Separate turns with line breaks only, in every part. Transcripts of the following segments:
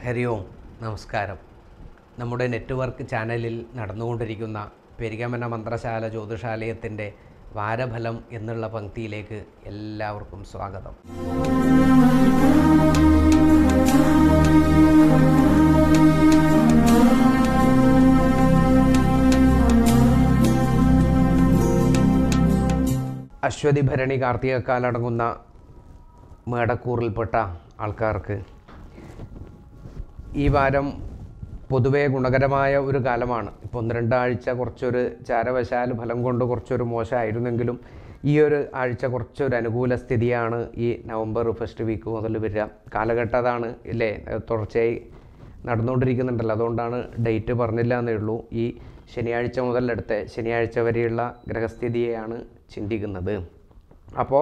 ഹരി ഓം നമസ്കാരം നമ്മുടെ നെറ്റ്വർക്ക് ചാനലിൽ നടന്നുകൊണ്ടിരിക്കുന്ന പെരികമന മന്ത്രശാല ജ്യോതിഷാലയത്തിൻ്റെ വാരഫലം എന്നുള്ള പങ്ക്തിയിലേക്ക് എല്ലാവർക്കും സ്വാഗതം അശ്വതി ഭരണി കാർത്തികക്കാലടങ്ങുന്ന മേടക്കൂറിൽപ്പെട്ട ആൾക്കാർക്ക് ഈ വാരം പൊതുവേ ഗുണകരമായ ഒരു കാലമാണ് ഇപ്പോൾ ഒന്ന് രണ്ടാഴ്ച കുറച്ചൊരു ചാരവശാൽ ഫലം കൊണ്ട് കുറച്ചൊരു മോശമായിരുന്നെങ്കിലും ഈ ഒരു ആഴ്ച കുറച്ചൊരു അനുകൂല സ്ഥിതിയാണ് ഈ നവംബർ ഫസ്റ്റ് വീക്ക് മുതൽ വരിക കാലഘട്ടം അതാണ് ഇല്ലേ തുടർച്ചയായി നടന്നുകൊണ്ടിരിക്കുന്നുണ്ടല്ലോ അതുകൊണ്ടാണ് ഡേറ്റ് പറഞ്ഞില്ല എന്നേ ഉള്ളൂ ഈ ശനിയാഴ്ച മുതൽ അടുത്ത ശനിയാഴ്ച വരെയുള്ള ഗ്രഹസ്ഥിതിയെയാണ് ചിന്തിക്കുന്നത് അപ്പോൾ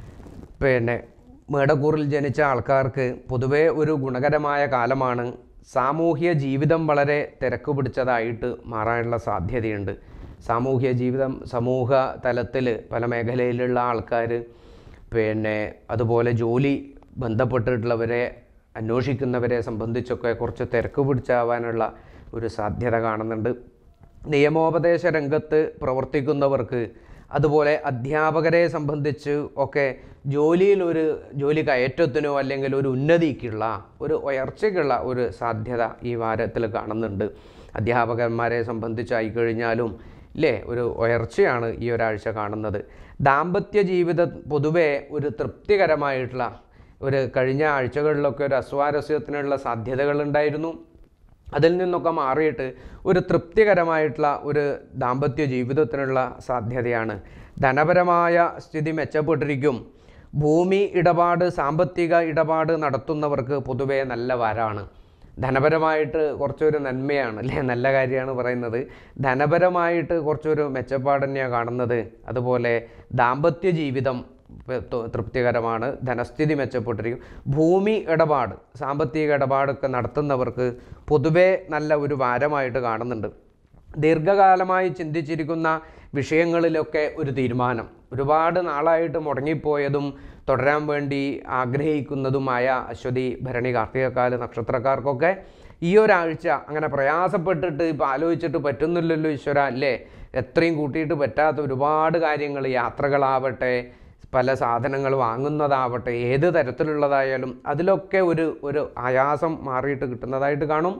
പിന്നെ മേടക്കൂറിൽ ജനിച്ച ആൾക്കാർക്ക് പൊതുവേ ഒരു ഗുണകരമായ കാലമാണ് സാമൂഹ്യ ജീവിതം വളരെ തിരക്ക് പിടിച്ചതായിട്ട് മാറാനുള്ള സാധ്യതയുണ്ട് സാമൂഹ്യ ജീവിതം സമൂഹ തലത്തിൽ പല മേഖലയിലുള്ള ആൾക്കാർ പിന്നെ അതുപോലെ ജോലി ബന്ധപ്പെട്ടിട്ടുള്ളവരെ അന്വേഷിക്കുന്നവരെ സംബന്ധിച്ചൊക്കെ കുറച്ച് തിരക്ക് പിടിച്ചാവാനുള്ള ഒരു സാധ്യത കാണുന്നുണ്ട് നിയമോപദേശ രംഗത്ത് പ്രവർത്തിക്കുന്നവർക്ക് അതുപോലെ അധ്യാപകരെ സംബന്ധിച്ച് ഒക്കെ ജോലിയിൽ ഒരു ജോലി കയറ്റത്തിനോ അല്ലെങ്കിൽ ഒരു ഉന്നതിക്കുള്ള ഒരു ഉയർച്ചയ്ക്കുള്ള ഒരു സാധ്യത ഈ വാരത്തിൽ കാണുന്നുണ്ട് അധ്യാപകന്മാരെ സംബന്ധിച്ചായിക്കഴിഞ്ഞാലും ഇല്ലേ ഒരു ഉയർച്ചയാണ് ഈ ഒരാഴ്ച കാണുന്നത് ദാമ്പത്യ ജീവിതം പൊതുവെ ഒരു തൃപ്തികരമായിട്ടുള്ള ഒരു കഴിഞ്ഞ ആഴ്ചകളിലൊക്കെ ഒരു അസ്വാരസ്യത്തിനുള്ള സാധ്യതകളുണ്ടായിരുന്നു അതിൽ നിന്നൊക്കെ മാറിയിട്ട് ഒരു തൃപ്തികരമായിട്ടുള്ള ഒരു ദാമ്പത്യ ജീവിതത്തിനുള്ള സാധ്യതയാണ് ധനപരമായ സ്ഥിതി മെച്ചപ്പെട്ടിരിക്കും ഭൂമി ഇടപാട് സാമ്പത്തിക ഇടപാട് നടത്തുന്നവർക്ക് പൊതുവേ നല്ല വാരാണ് ധനപരമായിട്ട് കുറച്ചൊരു നന്മയാണ് അല്ലേ നല്ല കാര്യമാണ് പറയുന്നത് ധനപരമായിട്ട് കുറച്ചൊരു മെച്ചപ്പാട് തന്നെയാണ് കാണുന്നത് അതുപോലെ ദാമ്പത്യ ജീവിതം ത- തൃപ്തികരമാണ് ധനസ്ഥിതി മെച്ചപ്പെട്ടിരിക്കും ഭൂമി ഇടപാട് സാമ്പത്തിക ഇടപാടൊക്കെ നടത്തുന്നവർക്ക് പൊതുവേ നല്ല ഒരു വാരമായിട്ട് കാണുന്നുണ്ട് ദീർഘകാലമായി ചിന്തിച്ചിരിക്കുന്ന വിഷയങ്ങളിലൊക്കെ ഒരു തീരുമാനം ഒരുപാട് നാളായിട്ട് മുടങ്ങിപ്പോയതും തുടരാൻ വേണ്ടി ആഗ്രഹിക്കുന്നതുമായ അശ്വതി ഭരണി കാർത്തികക്കാല നക്ഷത്രക്കാർക്കൊക്കെ ഈ ഒരാഴ്ച അങ്ങനെ പ്രയാസപ്പെട്ടിട്ട് ഇപ്പോൾ ആലോചിച്ചിട്ട് പറ്റുന്നില്ലല്ലോ ഈശ്വര അല്ലേ എത്രയും കൂട്ടിയിട്ട് പറ്റാത്ത ഒരുപാട് കാര്യങ്ങൾ യാത്രകളാവട്ടെ പല സാധനങ്ങൾ വാങ്ങുന്നതാവട്ടെ ഏത് തരത്തിലുള്ളതായാലും അതിലൊക്കെ ഒരു ഒരു ആയാസം മാറിയിട്ട് കിട്ടുന്നതായിട്ട് കാണും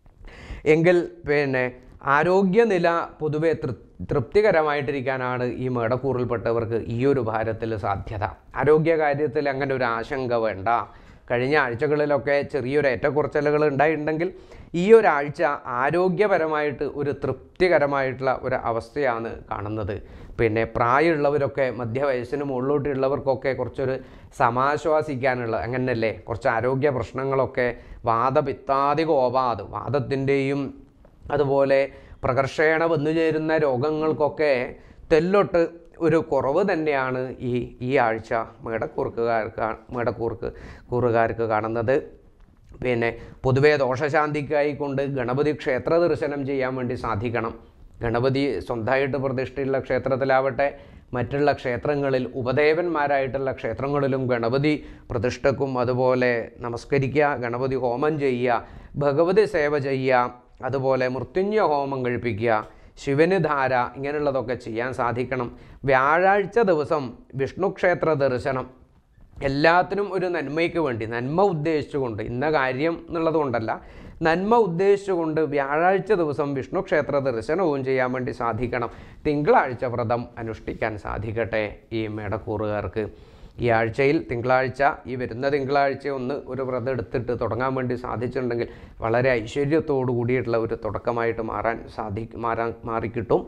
എങ്കിൽ പിന്നെ ആരോഗ്യനില പൊതുവെ തൃ തൃപ്തികരമായിട്ടിരിക്കാനാണ് ഈ മേടക്കൂറിൽപ്പെട്ടവർക്ക് ഈ ഒരു ഭാരത്തിൽ സാധ്യത ആരോഗ്യ കാര്യത്തിൽ അങ്ങനെ ഒരു ആശങ്ക വേണ്ട കഴിഞ്ഞ ആഴ്ചകളിലൊക്കെ ചെറിയൊരു ഏറ്റക്കുറച്ചിലുകൾ ഉണ്ടായിട്ടുണ്ടെങ്കിൽ ഈ ഒരാഴ്ച ആരോഗ്യപരമായിട്ട് ഒരു തൃപ്തികരമായിട്ടുള്ള ഒരു അവസ്ഥയാണ് കാണുന്നത് പിന്നെ പ്രായമുള്ളവരൊക്കെ മധ്യവയസ്സിന് മുകളിലോട്ടുള്ളവർക്കൊക്കെ കുറച്ചൊരു സമാശ്വാസിക്കാനുള്ള അങ്ങനല്ലേ കുറച്ച് ആരോഗ്യ പ്രശ്നങ്ങളൊക്കെ വാദപിത്താതി കോപാത് വാദത്തിൻ്റെയും അതുപോലെ പ്രകർഷേണ വന്നു ചേരുന്ന രോഗങ്ങൾക്കൊക്കെ തെല്ലൊട്ട് ഒരു കുറവ് തന്നെയാണ് ഈ ഈ ആഴ്ച മേടക്കൂർക്കുകാർക്ക് മേടക്കൂർക്ക് കൂറുകാർക്ക് കാണുന്നത് പിന്നെ പൊതുവേ ദോഷശാന്തിക്കായി കൊണ്ട് ഗണപതി ക്ഷേത്ര ദർശനം ചെയ്യാൻ വേണ്ടി സാധിക്കണം ഗണപതി സ്വന്തമായിട്ട് പ്രതിഷ്ഠയുള്ള ക്ഷേത്രത്തിലാവട്ടെ മറ്റുള്ള ക്ഷേത്രങ്ങളിൽ ഉപദേവന്മാരായിട്ടുള്ള ക്ഷേത്രങ്ങളിലും ഗണപതി പ്രതിഷ്ഠക്കും അതുപോലെ നമസ്കരിക്കുക ഗണപതി ഹോമം ചെയ്യുക ഭഗവതി സേവ ചെയ്യുക അതുപോലെ മൃത്യുഞ്ജ ഹോമം കഴിപ്പിക്കുക ശിവന് ധാര ഇങ്ങനെയുള്ളതൊക്കെ ചെയ്യാൻ സാധിക്കണം വ്യാഴാഴ്ച ദിവസം വിഷ്ണു ക്ഷേത്ര ദർശനം എല്ലാത്തിനും ഒരു നന്മയ്ക്ക് വേണ്ടി നന്മ ഉദ്ദേശിച്ചുകൊണ്ട് ഇന്ന കാര്യം എന്നുള്ളത് കൊണ്ടല്ല നന്മ ഉദ്ദേശിച്ചുകൊണ്ട് വ്യാഴാഴ്ച ദിവസം വിഷ്ണു ക്ഷേത്ര ദർശനവും ചെയ്യാൻ വേണ്ടി സാധിക്കണം തിങ്കളാഴ്ച വ്രതം അനുഷ്ഠിക്കാൻ സാധിക്കട്ടെ ഈ മേടക്കൂറുകാർക്ക് ഈ ആഴ്ചയിൽ തിങ്കളാഴ്ച ഈ വരുന്ന തിങ്കളാഴ്ച ഒന്ന് ഒരു വ്രതം എടുത്തിട്ട് തുടങ്ങാൻ വേണ്ടി സാധിച്ചിട്ടുണ്ടെങ്കിൽ വളരെ ഐശ്വര്യത്തോടു കൂടിയിട്ടുള്ള ഒരു തുടക്കമായിട്ട് മാറാൻ സാധി മാറാൻ മാറിക്കിട്ടും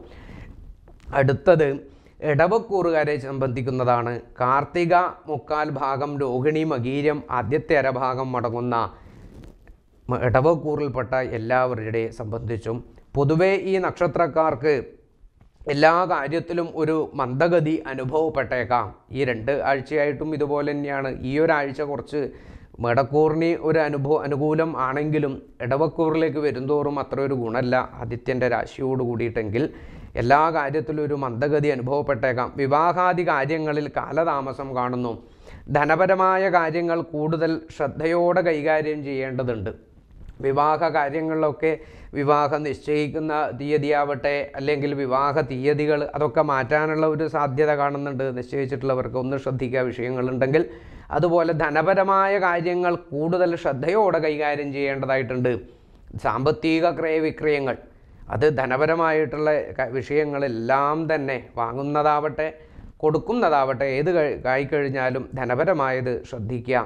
അടുത്തത് ഇടവക്കൂറുകാരെ സംബന്ധിക്കുന്നതാണ് കാർത്തിക മുക്കാൽ ഭാഗം രോഹിണി മകീരം ആദ്യത്തെ അരഭാഗം മടങ്ങുന്ന മ- ഇടവക്കൂറിൽപ്പെട്ട എല്ലാവരുടെ സംബന്ധിച്ചും പൊതുവേ ഈ നക്ഷത്രക്കാർക്ക് എല്ലാ കാര്യത്തിലും ഒരു മന്ദഗതി അനുഭവപ്പെട്ടേക്കാം ഈ രണ്ട് ആഴ്ചയായിട്ടും ഇതുപോലെ തന്നെയാണ് ഈ ഒരാഴ്ച കുറച്ച് മേടക്കൂറിന് ഒരു അനുഭവ അനുകൂലം ആണെങ്കിലും ഇടവക്കൂറിലേക്ക് വരുന്തോറും അത്ര ഒരു ഗുണമല്ല ആദിത്യൻ്റെ രാശിയോട് കൂടിയിട്ടെങ്കിൽ എല്ലാ കാര്യത്തിലും ഒരു മന്ദഗതി അനുഭവപ്പെട്ടേക്കാം വിവാഹാദി കാര്യങ്ങളിൽ കാലതാമസം കാണുന്നു ധനപരമായ കാര്യങ്ങൾ കൂടുതൽ ശ്രദ്ധയോടെ കൈകാര്യം ചെയ്യേണ്ടതുണ്ട് വിവാഹ കാര്യങ്ങളിലൊക്കെ വിവാഹം നിശ്ചയിക്കുന്ന തീയതിയാവട്ടെ അല്ലെങ്കിൽ വിവാഹ തീയതികൾ അതൊക്കെ മാറ്റാനുള്ള ഒരു സാധ്യത കാണുന്നുണ്ട് നിശ്ചയിച്ചിട്ടുള്ളവർക്ക് ഒന്ന് ശ്രദ്ധിക്കുക വിഷയങ്ങളുണ്ടെങ്കിൽ അതുപോലെ ധനപരമായ കാര്യങ്ങൾ കൂടുതൽ ശ്രദ്ധയോടെ കൈകാര്യം ചെയ്യേണ്ടതായിട്ടുണ്ട് സാമ്പത്തിക ക്രയവിക്രയങ്ങൾ അത് ധനപരമായിട്ടുള്ള ക- വിഷയങ്ങളെല്ലാം തന്നെ വാങ്ങുന്നതാവട്ടെ കൊടുക്കുന്നതാവട്ടെ ഏത് കഴി- ആയിക്കഴിഞ്ഞാലും ധനപരമായത് ശ്രദ്ധിക്കുക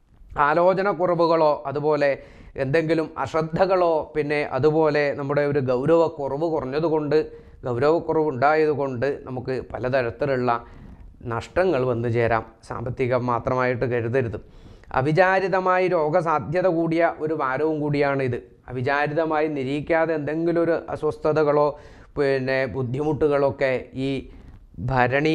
ആലോചനക്കുറവുകളോ അതുപോലെ എന്തെങ്കിലും അശ്രദ്ധകളോ പിന്നെ അതുപോലെ നമ്മുടെ ഒരു ഗൗരവക്കുറവ് കുറഞ്ഞതുകൊണ്ട് ഗൗരവക്കുറവ് ഉണ്ടായതുകൊണ്ട് നമുക്ക് പലതരത്തിലുള്ള നഷ്ടങ്ങൾ വന്നു ചേരാം സാമ്പത്തികം മാത്രമായിട്ട് കരുതരുത് അവിചാരിതമായി രോഗസാധ്യത കൂടിയ ഒരു വാരവും കൂടിയാണ് ഇത് അവിചാരിതമായി നിരീക്കാതെ എന്തെങ്കിലും ഒരു അസ്വസ്ഥതകളോ പിന്നെ ബുദ്ധിമുട്ടുകളൊക്കെ ഈ ഭരണി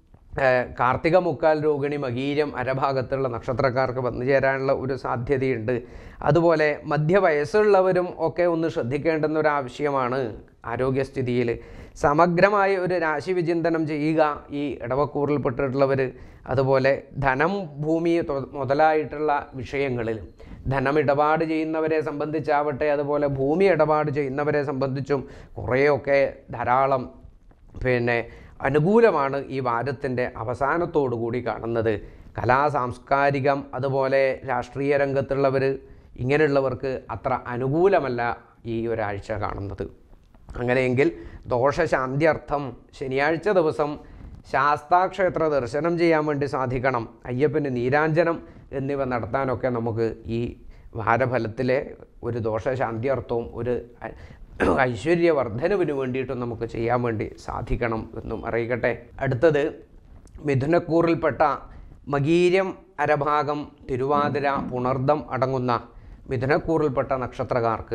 ഏഹ് കാർത്തിക മുക്കാൽ രോഹിണി മകീരം അരഭാഗത്തുള്ള നക്ഷത്രക്കാർക്ക് വന്നു ചേരാനുള്ള ഒരു സാധ്യതയുണ്ട് അതുപോലെ മധ്യവയസ്സുള്ളവരും ഒക്കെ ഒന്ന് ശ്രദ്ധിക്കേണ്ടുന്ന ഒരു ആവശ്യമാണ് ആരോഗ്യസ്ഥിതിയിൽ സമഗ്രമായ ഒരു രാശി വിചിന്തനം ചെയ്യുക ഈ ഇടവക്കൂറിൽപ്പെട്ടിട്ടുള്ളവർ അതുപോലെ ധനം ഭൂമി തൊ- മുതലായിട്ടുള്ള വിഷയങ്ങളിൽ ധനം ഇടപാട് ചെയ്യുന്നവരെ സംബന്ധിച്ചാവട്ടെ അതുപോലെ ഭൂമി ഇടപാട് ചെയ്യുന്നവരെ സംബന്ധിച്ചും കുറേയൊക്കെ ധാരാളം പിന്നെ അനുകൂലമാണ് ഈ വാരത്തിൻ്റെ അവസാനത്തോടു കൂടി കാണുന്നത് കലാ സാംസ്കാരികം അതുപോലെ രാഷ്ട്രീയ രംഗത്തുള്ളവർ ഇങ്ങനെയുള്ളവർക്ക് അത്ര അനുകൂലമല്ല ഈ ഒരാഴ്ച കാണുന്നത് അങ്ങനെയെങ്കിൽ ദോഷശാന്ത്യർത്ഥം ശനിയാഴ്ച ദിവസം ശാസ്താക്ഷേത്ര ദർശനം ചെയ്യാൻ വേണ്ടി സാധിക്കണം അയ്യപ്പന് നീരാഞ്ജനം എന്നിവ നടത്താനൊക്കെ നമുക്ക് ഈ വാരഫലത്തിലെ ഒരു ദോഷശാന്ത്യർത്ഥവും ഒരു ഐ- ഐശ്വര്യവർദ്ധനവിന് വേണ്ടിയിട്ടും നമുക്ക് ചെയ്യാൻ വേണ്ടി സാധിക്കണം എന്നും അറിയിക്കട്ടെ അടുത്തത് മിഥുനക്കൂറിൽപ്പെട്ട മകീര്യം അരഭാഗം തിരുവാതിര പുണർദം അടങ്ങുന്ന മിഥുനക്കൂറിൽപ്പെട്ട നക്ഷത്രക്കാർക്ക്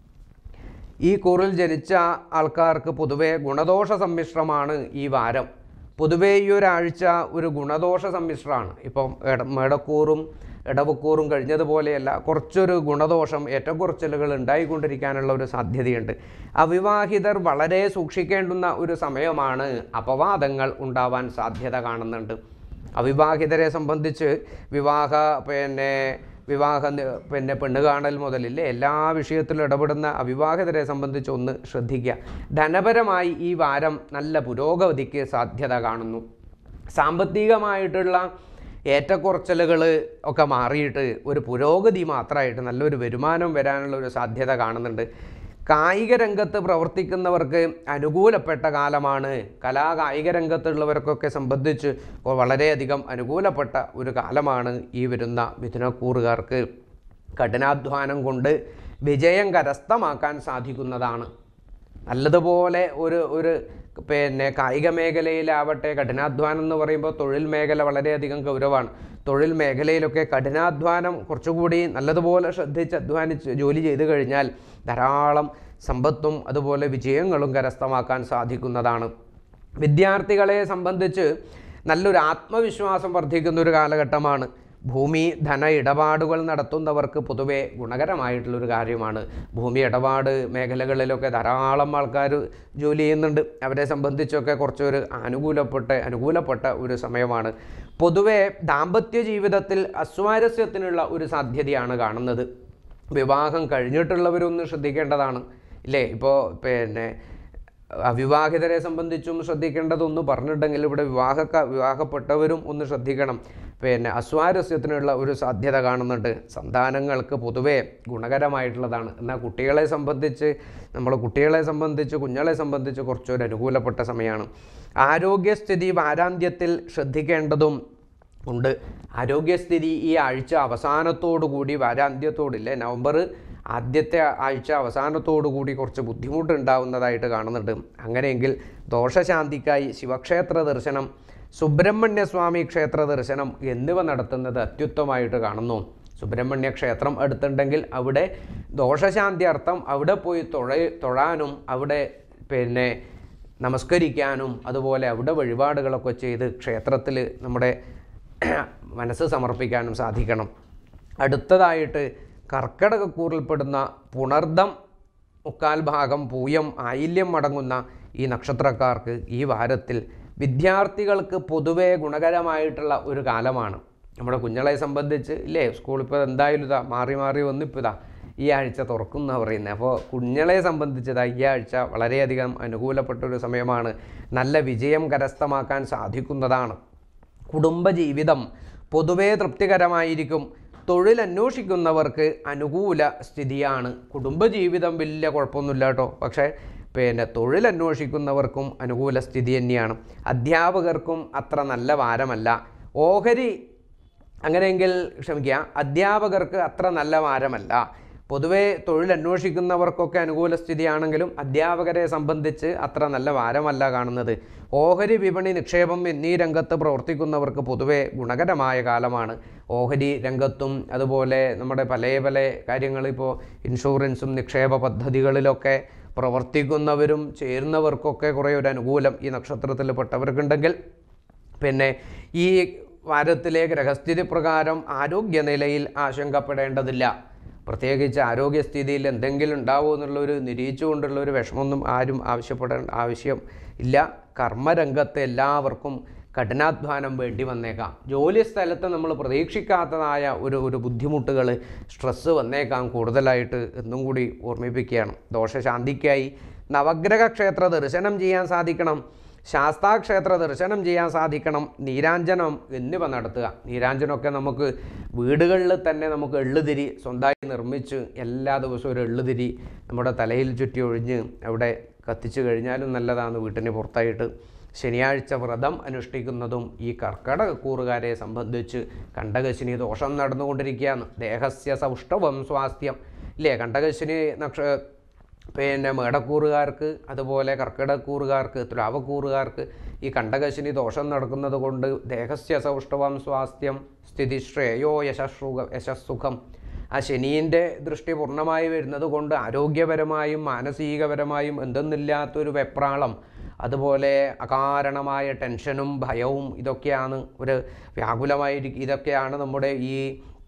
ഈ കൂറിൽ ജനിച്ച ആൾക്കാർക്ക് പൊതുവെ ഗുണദോഷ സമ്മിശ്രമാണ് ഈ വാരം പൊതുവേ ഈ ഒരാഴ്ച ഒരു ഗുണദോഷ സമ്മിശ്രമാണ് ഇപ്പം എട മേടക്കൂറും ഇടവക്കൂറും കഴിഞ്ഞതുപോലെയല്ല കുറച്ചൊരു ഗുണദോഷം ഏറ്റക്കുറച്ചിലുകൾ ഉണ്ടായിക്കൊണ്ടിരിക്കാനുള്ള ഒരു സാധ്യതയുണ്ട് അവിവാഹിതർ വളരെ സൂക്ഷിക്കേണ്ടുന്ന ഒരു സമയമാണ് അപവാദങ്ങൾ ഉണ്ടാവാൻ സാധ്യത കാണുന്നുണ്ട് അവിവാഹിതരെ സംബന്ധിച്ച് വിവാഹ പിന്നെ വിവാഹ നി- പിന്നെ പെണ്ണ് കാണൽ മുതലില്ലേ എല്ലാ വിഷയത്തിലും ഇടപെടുന്ന അവിവാഹിതരെ സംബന്ധിച്ച് ഒന്ന് ശ്രദ്ധിക്കുക ധനപരമായി ഈ വാരം നല്ല പുരോഗതിക്ക് സാധ്യത കാണുന്നു സാമ്പത്തികമായിട്ടുള്ള ഏറ്റക്കുറച്ചിലുകൾ ഒക്കെ മാറിയിട്ട് ഒരു പുരോഗതി മാത്രമായിട്ട് നല്ലൊരു വരുമാനം വരാനുള്ള ഒരു സാധ്യത കാണുന്നുണ്ട് കായിക രംഗത്ത് പ്രവർത്തിക്കുന്നവർക്ക് അനുകൂലപ്പെട്ട കാലമാണ് കലാ കായിക രംഗത്തുള്ളവർക്കൊക്കെ സംബന്ധിച്ച് വളരെയധികം അനുകൂലപ്പെട്ട ഒരു കാലമാണ് ഈ വരുന്ന മിഥുനക്കൂറുകാർക്ക് കഠിനാധ്വാനം കൊണ്ട് വിജയം കരസ്ഥമാക്കാൻ സാധിക്കുന്നതാണ് നല്ലതുപോലെ ഒരു ഒരു പിന്നെ കായിക മേഖലയിലാവട്ടെ കഠിനാധ്വാനം എന്ന് പറയുമ്പോൾ തൊഴിൽ മേഖല വളരെയധികം ഗൗരവമാണ് തൊഴിൽ മേഖലയിലൊക്കെ കഠിനാധ്വാനം കുറച്ചുകൂടി നല്ലതുപോലെ ശ്രദ്ധിച്ച് അധ്വാനിച്ച് ജോലി ചെയ്തു കഴിഞ്ഞാൽ ധാരാളം സമ്പത്തും അതുപോലെ വിജയങ്ങളും കരസ്ഥമാക്കാൻ സാധിക്കുന്നതാണ് വിദ്യാർത്ഥികളെ സംബന്ധിച്ച് നല്ലൊരു ആത്മവിശ്വാസം വർദ്ധിക്കുന്ന ഒരു കാലഘട്ടമാണ് ഭൂമി ധന ഇടപാടുകൾ നടത്തുന്നവർക്ക് പൊതുവെ ഗുണകരമായിട്ടുള്ളൊരു കാര്യമാണ് ഭൂമി ഇടപാട് മേഖലകളിലൊക്കെ ധാരാളം ആൾക്കാർ ജോലി ചെയ്യുന്നുണ്ട് അവരെ സംബന്ധിച്ചൊക്കെ കുറച്ചൊരു അനുകൂലപ്പെട്ട അനുകൂലപ്പെട്ട ഒരു സമയമാണ് പൊതുവെ ദാമ്പത്യ ജീവിതത്തിൽ അസ്വാരസ്യത്തിനുള്ള ഒരു സാധ്യതയാണ് കാണുന്നത് വിവാഹം കഴിഞ്ഞിട്ടുള്ളവരൊന്ന് ശ്രദ്ധിക്കേണ്ടതാണ് ഇല്ലേ ഇപ്പോൾ പിന്നെ അവിവാഹിതരെ സംബന്ധിച്ചും ശ്രദ്ധിക്കേണ്ടതൊന്ന് പറഞ്ഞിട്ടുണ്ടെങ്കിൽ ഇവിടെ വിവാഹക്ക വിവാഹപ്പെട്ടവരും ഒന്ന് ശ്രദ്ധിക്കണം പിന്നെ അസ്വാരസ്യത്തിനുള്ള ഒരു സാധ്യത കാണുന്നുണ്ട് സന്താനങ്ങൾക്ക് പൊതുവേ ഗുണകരമായിട്ടുള്ളതാണ് എന്നാൽ കുട്ടികളെ സംബന്ധിച്ച് നമ്മൾ കുട്ടികളെ സംബന്ധിച്ച് കുഞ്ഞുങ്ങളെ സംബന്ധിച്ച് കുറച്ചൊരു അനുകൂലപ്പെട്ട സമയമാണ് ആരോഗ്യസ്ഥിതി വാരാന്ത്യത്തിൽ ശ്രദ്ധിക്കേണ്ടതും ഉണ്ട് ആരോഗ്യസ്ഥിതി ഈ ആഴ്ച അവസാനത്തോടു കൂടി വാരാന്ത്യത്തോടില്ലേ നവംബർ ആദ്യത്തെ ആഴ്ച അവസാനത്തോടു കൂടി കുറച്ച് ബുദ്ധിമുട്ടുണ്ടാവുന്നതായിട്ട് കാണുന്നുണ്ട് അങ്ങനെയെങ്കിൽ ദോഷശാന്തിക്കായി ശിവക്ഷേത്ര ദർശനം സുബ്രഹ്മണ്യ സ്വാമി ക്ഷേത്ര ദർശനം എന്നിവ നടത്തുന്നത് അത്യുത്തമമായിട്ട് കാണുന്നു സുബ്രഹ്മണ്യ ക്ഷേത്രം അടുത്തുണ്ടെങ്കിൽ അവിടെ ദോഷശാന്തി അർത്ഥം അവിടെ പോയി തൊഴ തൊഴാനും അവിടെ പിന്നെ നമസ്കരിക്കാനും അതുപോലെ അവിടെ വഴിപാടുകളൊക്കെ ചെയ്ത് ക്ഷേത്രത്തിൽ നമ്മുടെ മനസ്സ് സമർപ്പിക്കാനും സാധിക്കണം അടുത്തതായിട്ട് കർക്കടകക്കൂറിൽപ്പെടുന്ന പുണർദം മുക്കാൽ ഭാഗം പൂയം ആയില്യം അടങ്ങുന്ന ഈ നക്ഷത്രക്കാർക്ക് ഈ വാരത്തിൽ വിദ്യാർത്ഥികൾക്ക് പൊതുവേ ഗുണകരമായിട്ടുള്ള ഒരു കാലമാണ് നമ്മുടെ കുഞ്ഞുങ്ങളെ സംബന്ധിച്ച് ഇല്ലേ സ്കൂളിൽ ഇപ്പോൾ എന്തായാലും ഇതാ മാറി മാറി വന്നിപ്പോൾ ഇതാ ഈ ആഴ്ച തുറക്കും എന്നാണ് പറയുന്നത് അപ്പോൾ കുഞ്ഞുങ്ങളെ സംബന്ധിച്ചത് ഈ ആഴ്ച വളരെയധികം അനുകൂലപ്പെട്ട ഒരു സമയമാണ് നല്ല വിജയം കരസ്ഥമാക്കാൻ സാധിക്കുന്നതാണ് കുടുംബജീവിതം പൊതുവേ തൃപ്തികരമായിരിക്കും തൊഴിൽ അന്വേഷിക്കുന്നവർക്ക് അനുകൂല സ്ഥിതിയാണ് കുടുംബജീവിതം വലിയ കുഴപ്പമൊന്നുമില്ല കേട്ടോ പക്ഷേ പിന്നെ തൊഴിൽ അന്വേഷിക്കുന്നവർക്കും അനുകൂല സ്ഥിതി തന്നെയാണ് അധ്യാപകർക്കും അത്ര നല്ല വാരമല്ല ഓഹരി അങ്ങനെയെങ്കിൽ ക്ഷമിക്കുക അധ്യാപകർക്ക് അത്ര നല്ല വാരമല്ല പൊതുവേ തൊഴിൽ അന്വേഷിക്കുന്നവർക്കൊക്കെ അനുകൂല സ്ഥിതിയാണെങ്കിലും അധ്യാപകരെ സംബന്ധിച്ച് അത്ര നല്ല വാരമല്ല കാണുന്നത് ഓഹരി വിപണി നിക്ഷേപം എന്നീ രംഗത്ത് പ്രവർത്തിക്കുന്നവർക്ക് പൊതുവേ ഗുണകരമായ കാലമാണ് ഓഹരി രംഗത്തും അതുപോലെ നമ്മുടെ പല പല കാര്യങ്ങൾ ഇപ്പോൾ ഇൻഷുറൻസും നിക്ഷേപ പദ്ധതികളിലൊക്കെ പ്രവർത്തിക്കുന്നവരും ചേരുന്നവർക്കൊക്കെ കുറേ ഒരു അനുകൂലം ഈ നക്ഷത്രത്തിൽ പെട്ടവർക്കുണ്ടെങ്കിൽ പിന്നെ ഈ വാരത്തിലെ ഗ്രഹസ്ഥിതി പ്രകാരം ആരോഗ്യനിലയിൽ ആശങ്കപ്പെടേണ്ടതില്ല പ്രത്യേകിച്ച് ആരോഗ്യസ്ഥിതിയിൽ എന്തെങ്കിലും ഉണ്ടാവുമോ എന്നുള്ളൊരു നിരീച്ചുകൊണ്ടുള്ള ഒരു വിഷമമൊന്നും ആരും ആവശ്യപ്പെടേണ്ട ആവശ്യം ഇല്ല കർമ്മരംഗത്ത് എല്ലാവർക്കും കഠിനാധ്വാനം വേണ്ടി വന്നേക്കാം ജോലി സ്ഥലത്ത് നമ്മൾ പ്രതീക്ഷിക്കാത്തതായ ഒരു ഒരു ബുദ്ധിമുട്ടുകൾ സ്ട്രെസ്സ് വന്നേക്കാം കൂടുതലായിട്ട് എന്നും കൂടി ഓർമ്മിപ്പിക്കുകയാണ് ദോഷശാന്തിക്കായി നവഗ്രഹ ക്ഷേത്ര ദർശനം ചെയ്യാൻ സാധിക്കണം ശാസ്താക്ഷേത്ര ദർശനം ചെയ്യാൻ സാധിക്കണം നീരാഞ്ജനം എന്നിവ നടത്തുക നീരാഞ്ജനമൊക്കെ നമുക്ക് വീടുകളിൽ തന്നെ നമുക്ക് എള്ളുതിരി സ്വന്തമായി നിർമ്മിച്ച് എല്ലാ ദിവസവും ഒരു എള്ളുതിരി നമ്മുടെ തലയിൽ ചുറ്റി ഒഴിഞ്ഞ് അവിടെ കത്തിച്ചു കഴിഞ്ഞാലും നല്ലതാണ് വീട്ടിന് പുറത്തായിട്ട് ശനിയാഴ്ച വ്രതം അനുഷ്ഠിക്കുന്നതും ഈ കർക്കടക കൂറുകാരെ സംബന്ധിച്ച് കണ്ടകശിനി ദോഷം നടന്നുകൊണ്ടിരിക്കുകയാണ് ദേഹസ്യ സൗഷ്ഠവം സ്വാസ്ഥ്യം ഇല്ലേ കണ്ടകശിനി നക്ഷ പിന്നെ മേടക്കൂറുകാർക്ക് അതുപോലെ കർക്കിടക്കൂറുകാർക്ക് തുലാവക്കൂറുകാർക്ക് ഈ കണ്ടകശിനി ദോഷം നടക്കുന്നത് കൊണ്ട് ദേഹസ്യ സൗഷ്ഠവം സ്വാസ്ഥ്യം സ്ഥിതി ശ്രേയോ യശസ്സുഖ യശസ്സുഖം ആ ശനീൻ്റെ ദൃഷ്ടി പൂർണ്ണമായി വരുന്നത് കൊണ്ട് ആരോഗ്യപരമായും മാനസികപരമായും എന്തെന്നില്ലാത്തൊരു വെപ്രാളം അതുപോലെ അകാരണമായ ടെൻഷനും ഭയവും ഇതൊക്കെയാണ് ഒരു വ്യാകുലമായിരിക്കും ഇതൊക്കെയാണ് നമ്മുടെ ഈ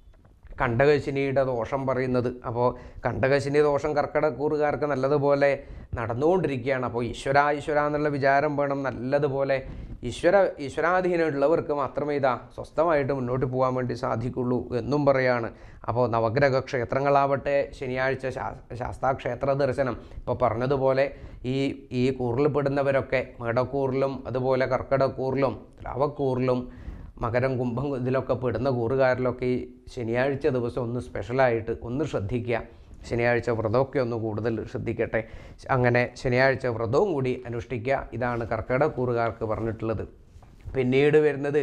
കണ്ടകശിനിയുടെ ദോഷം പറയുന്നത് അപ്പോൾ കണ്ടകശിനി ദോഷം കർക്കിടക്കൂറുകാർക്ക് നല്ലതുപോലെ നടന്നുകൊണ്ടിരിക്കുകയാണ് അപ്പോൾ ഈശ്വര ഈശ്വര എന്നുള്ള വിചാരം വേണം നല്ലതുപോലെ ഈശ്വര ഈശ്വരാധീനമുള്ളവർക്ക് മാത്രമേ ഇതാ സ്വസ്ഥമായിട്ട് മുന്നോട്ട് പോകാൻ വേണ്ടി സാധിക്കുള്ളൂ എന്നും പറയാണ് അപ്പോൾ നവഗ്രഹ ക്ഷേത്രങ്ങളാവട്ടെ ശനിയാഴ്ച ശാ ശാസ്താക്ഷേത്ര ദർശനം ഇപ്പോൾ പറഞ്ഞതുപോലെ ഈ ഈ കൂറിൽപ്പെടുന്നവരൊക്കെ മേടക്കൂറിലും അതുപോലെ കർക്കിടക്കൂറിലും ദ്രാവക്കൂറിലും മകരം കുംഭം ഇതിലൊക്കെ പെടുന്ന കൂറുകാരിലൊക്കെ ഈ ശനിയാഴ്ച ദിവസം ഒന്ന് സ്പെഷ്യലായിട്ട് ഒന്ന് ശ്രദ്ധിക്കുക ശനിയാഴ്ച വ്രതമൊക്കെ ഒന്ന് കൂടുതൽ ശ്രദ്ധിക്കട്ടെ അങ്ങനെ ശനിയാഴ്ച വ്രതവും കൂടി അനുഷ്ഠിക്കുക ഇതാണ് കർക്കിടക കൂറുകാർക്ക് പറഞ്ഞിട്ടുള്ളത് പിന്നീട് വരുന്നത്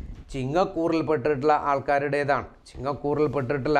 ചിങ്ങക്കൂറിൽപ്പെട്ടിട്ടുള്ള ആൾക്കാരുടേതാണ് ചിങ്ങക്കൂറിൽപ്പെട്ടിട്ടുള്ള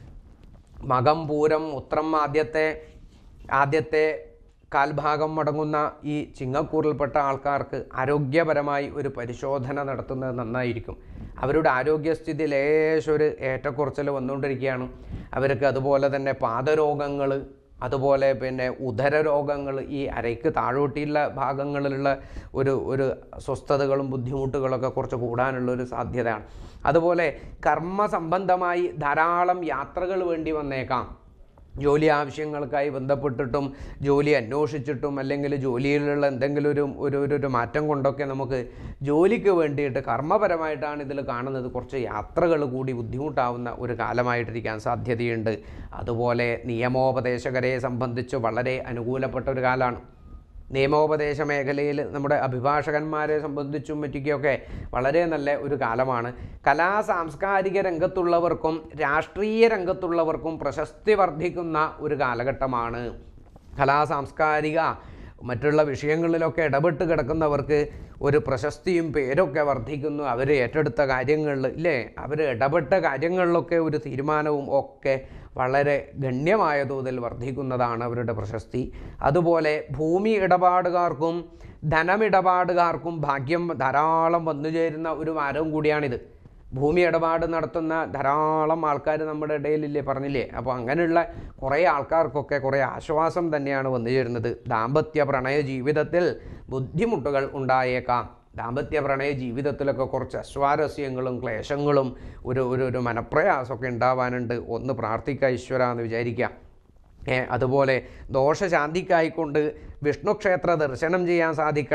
മകം പൂരം ഉത്രം ആദ്യത്തെ ആദ്യത്തെ കാൽഭാഗം മടങ്ങുന്ന ഈ ചിങ്ങക്കൂറിൽപ്പെട്ട ആൾക്കാർക്ക് ആരോഗ്യപരമായി ഒരു പരിശോധന നടത്തുന്നത് നന്നായിരിക്കും അവരുടെ ആരോഗ്യസ്ഥിതി ലേശം ഒരു ഏറ്റക്കുറച്ചിൽ വന്നുകൊണ്ടിരിക്കുകയാണ് അവർക്ക് അതുപോലെ തന്നെ പാദരോഗങ്ങൾ അതുപോലെ പിന്നെ ഉദര രോഗങ്ങൾ ഈ അരയ്ക്ക് താഴോട്ടിയുള്ള ഭാഗങ്ങളിലുള്ള ഒരു ഒരു സ്വസ്ഥതകളും ബുദ്ധിമുട്ടുകളൊക്കെ കുറച്ച് കൂടാനുള്ള ഒരു സാധ്യതയാണ് അതുപോലെ കർമ്മ സംബന്ധമായി ധാരാളം യാത്രകൾ വേണ്ടി വന്നേക്കാം ജോലി ആവശ്യങ്ങൾക്കായി ബന്ധപ്പെട്ടിട്ടും ജോലി അന്വേഷിച്ചിട്ടും അല്ലെങ്കിൽ ജോലിയിലുള്ള എന്തെങ്കിലും ഒരു ഒരു ഒരു ഒരു മാറ്റം കൊണ്ടൊക്കെ നമുക്ക് ജോലിക്ക് വേണ്ടിയിട്ട് കർമ്മപരമായിട്ടാണ് ഇതിൽ കാണുന്നത് കുറച്ച് യാത്രകൾ കൂടി ബുദ്ധിമുട്ടാവുന്ന ഒരു കാലമായിട്ടിരിക്കാൻ സാധ്യതയുണ്ട് അതുപോലെ നിയമോപദേശകരെ സംബന്ധിച്ച് വളരെ അനുകൂലപ്പെട്ട ഒരു കാലമാണ് നിയമോപദേശ മേഖലയിൽ നമ്മുടെ അഭിഭാഷകന്മാരെ സംബന്ധിച്ചും മറ്റൊക്കെ വളരെ നല്ല ഒരു കാലമാണ് കലാ സാംസ്കാരിക രംഗത്തുള്ളവർക്കും രാഷ്ട്രീയ രംഗത്തുള്ളവർക്കും പ്രശസ്തി വർദ്ധിക്കുന്ന ഒരു കാലഘട്ടമാണ് കലാ സാംസ്കാരിക മറ്റുള്ള വിഷയങ്ങളിലൊക്കെ ഇടപെട്ട് കിടക്കുന്നവർക്ക് ഒരു പ്രശസ്തിയും പേരൊക്കെ വർദ്ധിക്കുന്നു അവർ ഏറ്റെടുത്ത കാര്യങ്ങളിൽ ഇല്ലേ അവർ ഇടപെട്ട കാര്യങ്ങളിലൊക്കെ ഒരു തീരുമാനവും ഒക്കെ വളരെ ഗണ്യമായ തോതിൽ വർദ്ധിക്കുന്നതാണ് അവരുടെ പ്രശസ്തി അതുപോലെ ഭൂമി ഇടപാടുകാർക്കും ധനമിടപാടുകാർക്കും ഭാഗ്യം ധാരാളം വന്നു ചേരുന്ന ഒരു വാരവും കൂടിയാണിത് ഭൂമി ഇടപാട് നടത്തുന്ന ധാരാളം ആൾക്കാർ നമ്മുടെ ഇടയിലില്ലേ പറഞ്ഞില്ലേ അപ്പോൾ അങ്ങനെയുള്ള കുറേ ആൾക്കാർക്കൊക്കെ കുറേ ആശ്വാസം തന്നെയാണ് വന്നു ചേരുന്നത് ദാമ്പത്യ പ്രണയ ജീവിതത്തിൽ ബുദ്ധിമുട്ടുകൾ ഉണ്ടായേക്കാം ദാമ്പത്യ പ്രണയ ജീവിതത്തിലൊക്കെ കുറച്ച് അസ്വാരസ്യങ്ങളും ക്ലേശങ്ങളും ഒരു ഒരു ഒരു മനപ്രയാസമൊക്കെ ഉണ്ടാവാനുണ്ട് ഒന്ന് പ്രാർത്ഥിക്കുക ഈശ്വര എന്ന് വിചാരിക്കുക ഏ, അതുപോലെ ദോഷശാന്തിക്കായിക്കൊണ്ട് വിഷ്ണു ക്ഷേത്ര ദർശനം ചെയ്യാൻ സാധിക്കണം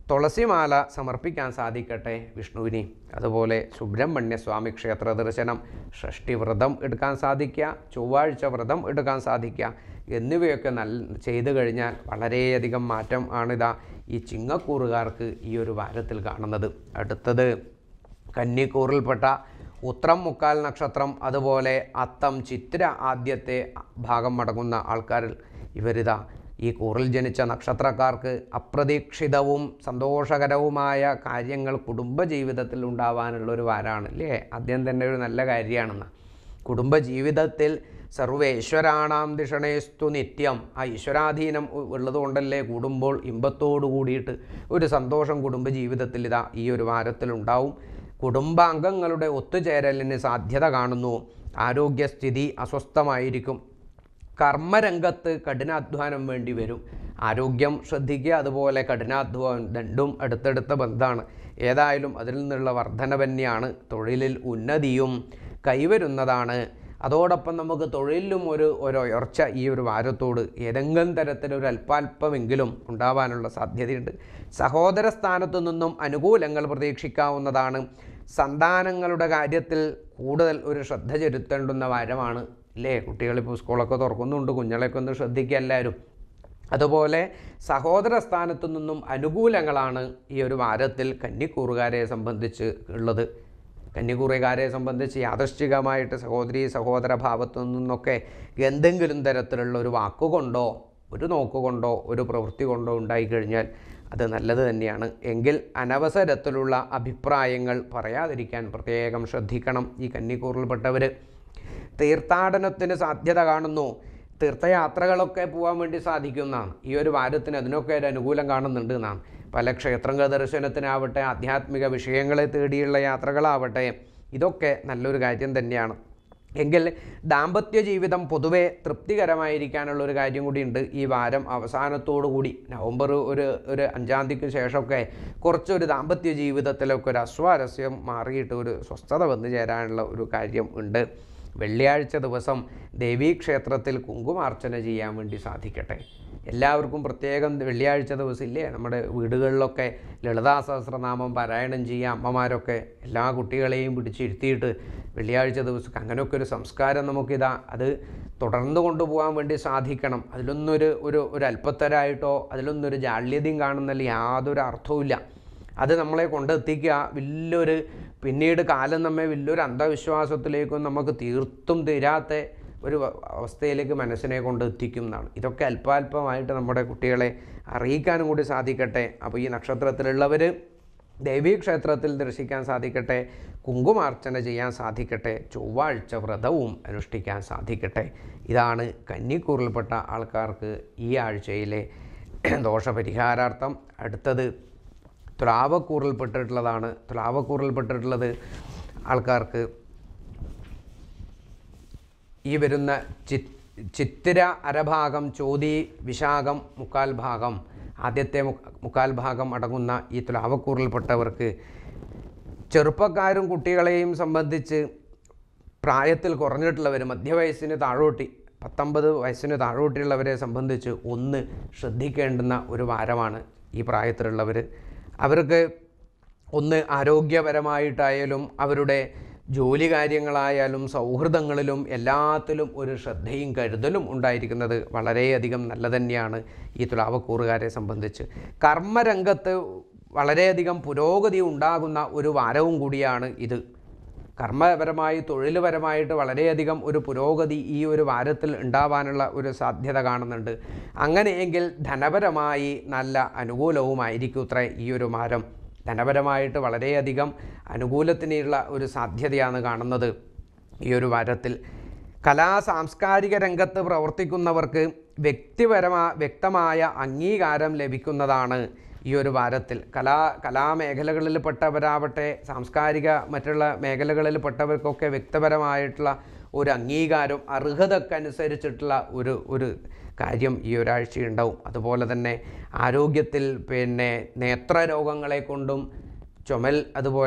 തുളസിമാല സമർപ്പിക്കാൻ സാധിക്കട്ടെ വിഷ്ണുവിന് അതുപോലെ സുബ്രഹ്മണ്യ സ്വാമി ക്ഷേത്ര ദർശനം ഷഷ്ടി വ്രതം എടുക്കാൻ സാധിക്കുക ചൊവ്വാഴ്ച വ്രതം എടുക്കാൻ സാധിക്കുക എന്നിവയൊക്കെ നല്ല ചെയ്തു കഴിഞ്ഞാൽ വളരെയധികം മാറ്റം ആണിതാ ഈ ചിങ്ങക്കൂറുകാർക്ക് ഈ ഒരു വാരത്തിൽ കാണുന്നത് അടുത്തത് കന്നിക്കൂറിൽപ്പെട്ട ഉത്രം മുക്കാൽ നക്ഷത്രം അതുപോലെ അത്തം ചിത്ര ആദ്യത്തെ ഭാഗം അടങ്ങുന്ന ആൾക്കാരിൽ ഇവരിതാ ഈ കൂറിൽ ജനിച്ച നക്ഷത്രക്കാർക്ക് അപ്രതീക്ഷിതവും സന്തോഷകരവുമായ കാര്യങ്ങൾ കുടുംബജീവിതത്തിൽ ഉണ്ടാവാനുള്ള ഒരു വാരാണ് അല്ലേ ആദ്യം തന്നെ ഒരു നല്ല കാര്യമാണെന്ന് കുടുംബജീവിതത്തിൽ സർവേശ്വരാണാം ദിഷണേസ്തു നിത്യം ആ ഈശ്വരാധീനം ഉ- ഉള്ളതുകൊണ്ടല്ലേ കൂടുമ്പോൾ ഇമ്പത്തോടു കൂടിയിട്ട് ഒരു സന്തോഷം കുടുംബജീവിതത്തിൽ ഇതാ ഈ ഒരു വാരത്തിലുണ്ടാവും കുടുംബാംഗങ്ങളുടെ ഒത്തുചേരലിന് സാധ്യത കാണുന്നു ആരോഗ്യസ്ഥിതി അസ്വസ്ഥമായിരിക്കും കർമ്മരംഗത്ത് കഠിനാധ്വാനം വേണ്ടി വരും ആരോഗ്യം ശ്രദ്ധിക്കുക അതുപോലെ കഠിനാധ്വാനം രണ്ടും അടുത്തടുത്ത ബന്ധമാണ് ഏതായാലും അതിൽ നിന്നുള്ള വർധന തന്നെയാണ് തൊഴിലിൽ ഉന്നതിയും കൈവരുന്നതാണ് അതോടൊപ്പം നമുക്ക് തൊഴിലിലും ഒരു ഒരു ഉയർച്ച ഈ ഒരു വാരത്തോട് ഏതെങ്കിലും തരത്തിലൊരു അല്പാൽപമെങ്കിലും ഉണ്ടാവാനുള്ള സാധ്യതയുണ്ട് സഹോദര സ്ഥാനത്തു നിന്നും അനുകൂലങ്ങൾ പ്രതീക്ഷിക്കാവുന്നതാണ് സന്താനങ്ങളുടെ കാര്യത്തിൽ കൂടുതൽ ഒരു ശ്രദ്ധ ചെലുത്തേണ്ടുന്ന വാരമാണ് അല്ലേ കുട്ടികളിപ്പോൾ സ്കൂളൊക്കെ തുറക്കുന്നുണ്ട് കുഞ്ഞുങ്ങളെയൊക്കെ ഒന്ന് ശ്രദ്ധിക്കുക എല്ലാവരും അതുപോലെ സഹോദര സ്ഥാനത്തു നിന്നും അനുകൂലങ്ങളാണ് ഈ ഒരു വാരത്തിൽ കന്നിക്കൂറുകാരെ സംബന്ധിച്ച് ഉള്ളത് കന്നിക്കൂറുകാരെ സംബന്ധിച്ച് യാദൃശ്ചികമായിട്ട് സഹോദരി സഹോദര ഭാവത്തു നിന്നൊക്കെ എന്തെങ്കിലും തരത്തിലുള്ള ഒരു വാക്കുകൊണ്ടോ ഒരു നോക്കുകൊണ്ടോ ഒരു പ്രവൃത്തി കൊണ്ടോ ഉണ്ടായിക്കഴിഞ്ഞാൽ അത് നല്ലത് തന്നെയാണ് എങ്കിൽ അനവസരത്തിലുള്ള അഭിപ്രായങ്ങൾ പറയാതിരിക്കാൻ പ്രത്യേകം ശ്രദ്ധിക്കണം ഈ കന്നിക്കൂറിൽപ്പെട്ടവർ തീർത്ഥാടനത്തിന് സാധ്യത കാണുന്നു തീർത്ഥയാത്രകളൊക്കെ പോകാൻ വേണ്ടി സാധിക്കുന്നതാണ് ഈ ഒരു വാരത്തിന് അതിനൊക്കെ ഒരു അനുകൂലം കാണുന്നുണ്ട് എന്നാണ് പല ക്ഷേത്രങ്ങൾ ദർശനത്തിനാവട്ടെ ആധ്യാത്മിക വിഷയങ്ങളെ തേടിയുള്ള യാത്രകളാവട്ടെ ഇതൊക്കെ നല്ലൊരു കാര്യം തന്നെയാണ് എങ്കിൽ ദാമ്പത്യ ജീവിതം പൊതുവെ തൃപ്തികരമായിരിക്കാനുള്ള ഒരു കാര്യം കൂടിയുണ്ട് ഈ വാരം അവസാനത്തോടു കൂടി നവംബർ ഒരു ഒരു അഞ്ചാം തീയതിക്ക് ശേഷമൊക്കെ കുറച്ചൊരു ദാമ്പത്യ ജീവിതത്തിലൊക്കെ ഒരു അസ്വാരസ്യം മാറിയിട്ട് ഒരു സ്വസ്ഥത വന്നു ചേരാനുള്ള ഒരു കാര്യം ഉണ്ട് വെള്ളിയാഴ്ച ദിവസം ദേവീക്ഷേത്രത്തിൽ കുങ്കുമാർച്ചന ചെയ്യാൻ വേണ്ടി സാധിക്കട്ടെ എല്ലാവർക്കും പ്രത്യേകം വെള്ളിയാഴ്ച ദിവസം ഇല്ലേ നമ്മുടെ വീടുകളിലൊക്കെ ലളിതാ സഹസ്രനാമം പാരായണം ചെയ്യുക അമ്മമാരൊക്കെ എല്ലാ കുട്ടികളെയും പിടിച്ചിരുത്തിയിട്ട് വെള്ളിയാഴ്ച ദിവസം അങ്ങനെയൊക്കെ ഒരു സംസ്കാരം നമുക്കിതാ അത് തുടർന്ന് കൊണ്ടുപോകാൻ വേണ്ടി സാധിക്കണം അതിലൊന്നൊരു ഒരു ഒരു അല്പത്തരായിട്ടോ അതിലൊന്നൊരു ജാള്യതയും കാണുന്നതിൽ യാതൊരു അർത്ഥവുമില്ല അത് നമ്മളെ കൊണ്ടെത്തിക്കുക വലിയൊരു പിന്നീട് കാലം നമ്മെ വലിയൊരു അന്ധവിശ്വാസത്തിലേക്കും നമുക്ക് തീർത്തും തീരാത്ത ഒരു വ- അവസ്ഥയിലേക്ക് മനസ്സിനെ കൊണ്ട് എത്തിക്കും എന്നാണ് ഇതൊക്കെ അല്പാൽപമായിട്ട് നമ്മുടെ കുട്ടികളെ അറിയിക്കാനും കൂടി സാധിക്കട്ടെ അപ്പോൾ ഈ നക്ഷത്രത്തിലുള്ളവർ ദേവീക്ഷേത്രത്തിൽ ദർശിക്കാൻ സാധിക്കട്ടെ കുങ്കുമാർച്ചന ചെയ്യാൻ സാധിക്കട്ടെ ചൊവ്വാഴ്ച വ്രതവും അനുഷ്ഠിക്കാൻ സാധിക്കട്ടെ ഇതാണ് കന്നിക്കൂറിൽപ്പെട്ട ആൾക്കാർക്ക് ഈ ആഴ്ചയിലെ ദോഷപരിഹാരാർത്ഥം അടുത്തത് തുലാവക്കൂറിൽപ്പെട്ടിട്ടുള്ളതാണ് തുലാവക്കൂറിൽപ്പെട്ടിട്ടുള്ളത് ആൾക്കാർക്ക് ഈ വരുന്ന ചി ചിത്തിര അരഭാഗം ചോതി വിശാഖം മുക്കാൽ ഭാഗം ആദ്യത്തെ മു- മുക്കാൽ ഭാഗം അടങ്ങുന്ന ഈ തുലാവക്കൂറിൽപ്പെട്ടവർക്ക് ചെറുപ്പക്കാരും കുട്ടികളെയും സംബന്ധിച്ച് പ്രായത്തിൽ കുറഞ്ഞിട്ടുള്ളവർ മധ്യവയസ്സിന് താഴോട്ടി പത്തൊമ്പത് വയസ്സിന് താഴോട്ടിയുള്ളവരെ സംബന്ധിച്ച് ഒന്ന് ശ്രദ്ധിക്കേണ്ടുന്ന ഒരു വാരമാണ് ഈ പ്രായത്തിലുള്ളവർ അവർക്ക് ഒന്ന് ആരോഗ്യപരമായിട്ടായാലും അവരുടെ ജോലി കാര്യങ്ങളായാലും സൗഹൃദങ്ങളിലും എല്ലാത്തിലും ഒരു ശ്രദ്ധയും കരുതലും ഉണ്ടായിരിക്കുന്നത് വളരെയധികം നല്ല തന്നെയാണ് ഈ തുലാവക്കൂറുകാരെ സംബന്ധിച്ച് കർമ്മരംഗത്ത് വളരെയധികം പുരോഗതി ഉണ്ടാകുന്ന ഒരു വാരവും കൂടിയാണ് ഇത് കർമ്മപരമായി തൊഴിൽപരമായിട്ട് വളരെയധികം ഒരു പുരോഗതി ഈ ഒരു വാരത്തിൽ ഉണ്ടാവാനുള്ള ഒരു സാധ്യത കാണുന്നുണ്ട് അങ്ങനെയെങ്കിൽ ധനപരമായി നല്ല അനുകൂലവുമായിരിക്കും ഇത്ര ഈ ഒരു വാരം ധനപരമായിട്ട് വളരെയധികം അനുകൂലത്തിനുള്ള ഒരു സാധ്യതയാണ് കാണുന്നത് ഈ ഒരു വാരത്തിൽ കലാ സാംസ്കാരിക രംഗത്ത് പ്രവർത്തിക്കുന്നവർക്ക് വ്യക്തിപരമാ വ്യക്തമായ അംഗീകാരം ലഭിക്കുന്നതാണ് ഈ ഒരു വാരത്തിൽ കലാ കലാമേഖലകളിൽ പെട്ടവരാവട്ടെ സാംസ്കാരിക മറ്റുള്ള മേഖലകളിൽ പെട്ടവർക്കൊക്കെ വ്യക്തിപരമായിട്ടുള്ള ഒരു അംഗീകാരം അർഹതക്കനുസരിച്ചിട്ടുള്ള ഒരു ഒരു കാര്യം ഈ ഒരാഴ്ച ഉണ്ടാവും അതുപോലെ തന്നെ ആരോഗ്യത്തിൽ പിന്നെ നേത്രരോഗങ്ങളെ കൊണ്ടും ചുമൽ അതുപോലെ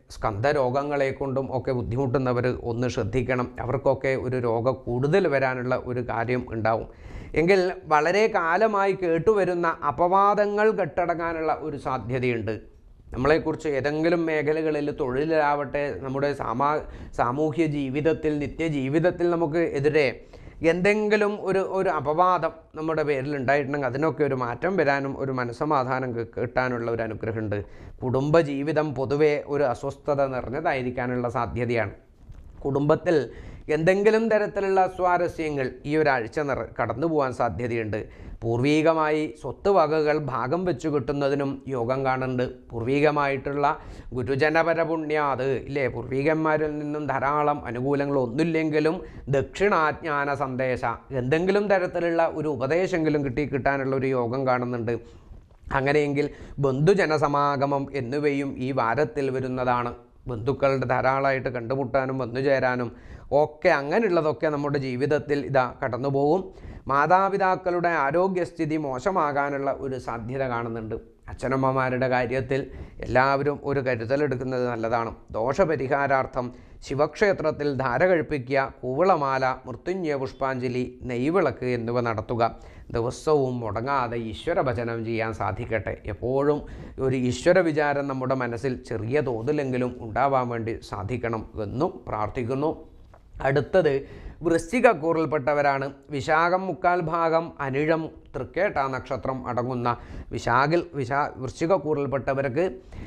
സ്കന്ധരോഗങ്ങളെ കൊണ്ടും ഒക്കെ ബുദ്ധിമുട്ടുന്നവർ ഒന്ന് ശ്രദ്ധിക്കണം അവർക്കൊക്കെ ഒരു രോഗം കൂടുതൽ വരാനുള്ള ഒരു കാര്യം ഉണ്ടാവും എങ്കിൽ വളരെ കാലമായി കേട്ടുവരുന്ന അപവാദങ്ങൾ കെട്ടടങ്ങാനുള്ള ഒരു സാധ്യതയുണ്ട് നമ്മളെക്കുറിച്ച് ഏതെങ്കിലും മേഖലകളിൽ തൊഴിലാവട്ടെ നമ്മുടെ സാമാ സാമൂഹ്യ ജീവിതത്തിൽ നിത്യജീവിതത്തിൽ നമുക്ക് എതിരെ എന്തെങ്കിലും ഒരു ഒരു അപവാദം നമ്മുടെ പേരിൽ ഉണ്ടായിട്ടുണ്ടെങ്കിൽ അതിനൊക്കെ ഒരു മാറ്റം വരാനും ഒരു മനസ്സമാധാനം കി- കിട്ടാനുള്ള ഒരു അനുഗ്രഹമുണ്ട് കുടുംബജീവിതം പൊതുവെ ഒരു അസ്വസ്ഥത നിറഞ്ഞതായിരിക്കാനുള്ള സാധ്യതയാണ് കുടുംബത്തിൽ എന്തെങ്കിലും തരത്തിലുള്ള സ്വാരസ്യങ്ങൾ ഈ ഒരാഴ്ച നിറ കടന്നു പോകാൻ സാധ്യതയുണ്ട് പൂർവീകമായി സ്വത്ത് വകകൾ ഭാഗം വെച്ച് കിട്ടുന്നതിനും യോഗം കാണുന്നുണ്ട് പൂർവീകമായിട്ടുള്ള ഗുരുജനപര പുണ്യാത് ഇല്ലേ പൂർവീകന്മാരിൽ നിന്നും ധാരാളം അനുകൂലങ്ങൾ ഒന്നുമില്ലെങ്കിലും ദക്ഷിണാജ്ഞാന സന്ദേശ എന്തെങ്കിലും തരത്തിലുള്ള ഒരു ഉപദേശമെങ്കിലും കിട്ടി കിട്ടാനുള്ള ഒരു യോഗം കാണുന്നുണ്ട് അങ്ങനെയെങ്കിൽ ബന്ധുജനസമാഗമം എന്നിവയും ഈ വാരത്തിൽ വരുന്നതാണ് ബന്ധുക്കളുടെ ധാരാളമായിട്ട് കണ്ടുമുട്ടാനും വന്നുചേരാനും ഒക്കെ അങ്ങനെയുള്ളതൊക്കെ നമ്മുടെ ജീവിതത്തിൽ ഇതാ കടന്നു പോകും മാതാപിതാക്കളുടെ ആരോഗ്യസ്ഥിതി മോശമാകാനുള്ള ഒരു സാധ്യത കാണുന്നുണ്ട് അച്ഛനമ്മമാരുടെ കാര്യത്തിൽ എല്ലാവരും ഒരു കരുതലെടുക്കുന്നത് നല്ലതാണ് ദോഷപരിഹാരാർത്ഥം ശിവക്ഷേത്രത്തിൽ ധാര കഴിപ്പിക്കുക കൂവളമാല മൃത്യുഞ്ജയ പുഷ്പാഞ്ജലി നെയ്വിളക്ക് എന്നിവ നടത്തുക ദിവസവും മുടങ്ങാതെ ഈശ്വര ഭജനം ചെയ്യാൻ സാധിക്കട്ടെ എപ്പോഴും ഒരു ഈശ്വര വിചാരം നമ്മുടെ മനസ്സിൽ ചെറിയ തോതിലെങ്കിലും ഉണ്ടാവാൻ വേണ്ടി സാധിക്കണം എന്നും പ്രാർത്ഥിക്കുന്നു അടുത്തത് വൃശ്ചികക്കൂറിൽപ്പെട്ടവരാണ് വിശാഖം മുക്കാൽ ഭാഗം അനിഴം തൃക്കേട്ട നക്ഷത്രം അടങ്ങുന്ന വിശാഖിൽ വിശാ വൃശ്ചികക്കൂറിൽപ്പെട്ടവർക്ക്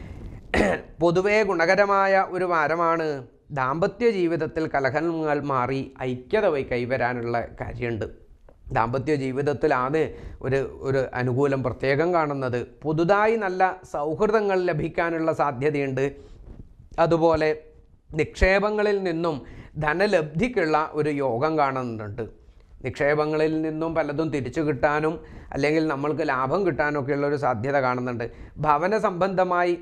പൊതുവേ ഗുണകരമായ ഒരു വാരമാണ് ദാമ്പത്യ ജീവിതത്തിൽ കലഹങ്ങൾ മാറി ഐക്യത വൈ കൈവരാനുള്ള കാര്യമുണ്ട് ദാമ്പത്യ ജീവിതത്തിലാണ് ഒരു ഒരു അനുകൂലം പ്രത്യേകം കാണുന്നത് പുതുതായി നല്ല സൗഹൃദങ്ങൾ ലഭിക്കാനുള്ള സാധ്യതയുണ്ട് അതുപോലെ നിക്ഷേപങ്ങളിൽ നിന്നും ധനലബ്ധിക്കുള്ള ഒരു യോഗം കാണുന്നുണ്ട് നിക്ഷേപങ്ങളിൽ നിന്നും പലതും തിരിച്ചു കിട്ടാനും അല്ലെങ്കിൽ നമ്മൾക്ക് ലാഭം കിട്ടാനൊക്കെയുള്ള ഒരു സാധ്യത കാണുന്നുണ്ട് ഭവന സംബന്ധമായി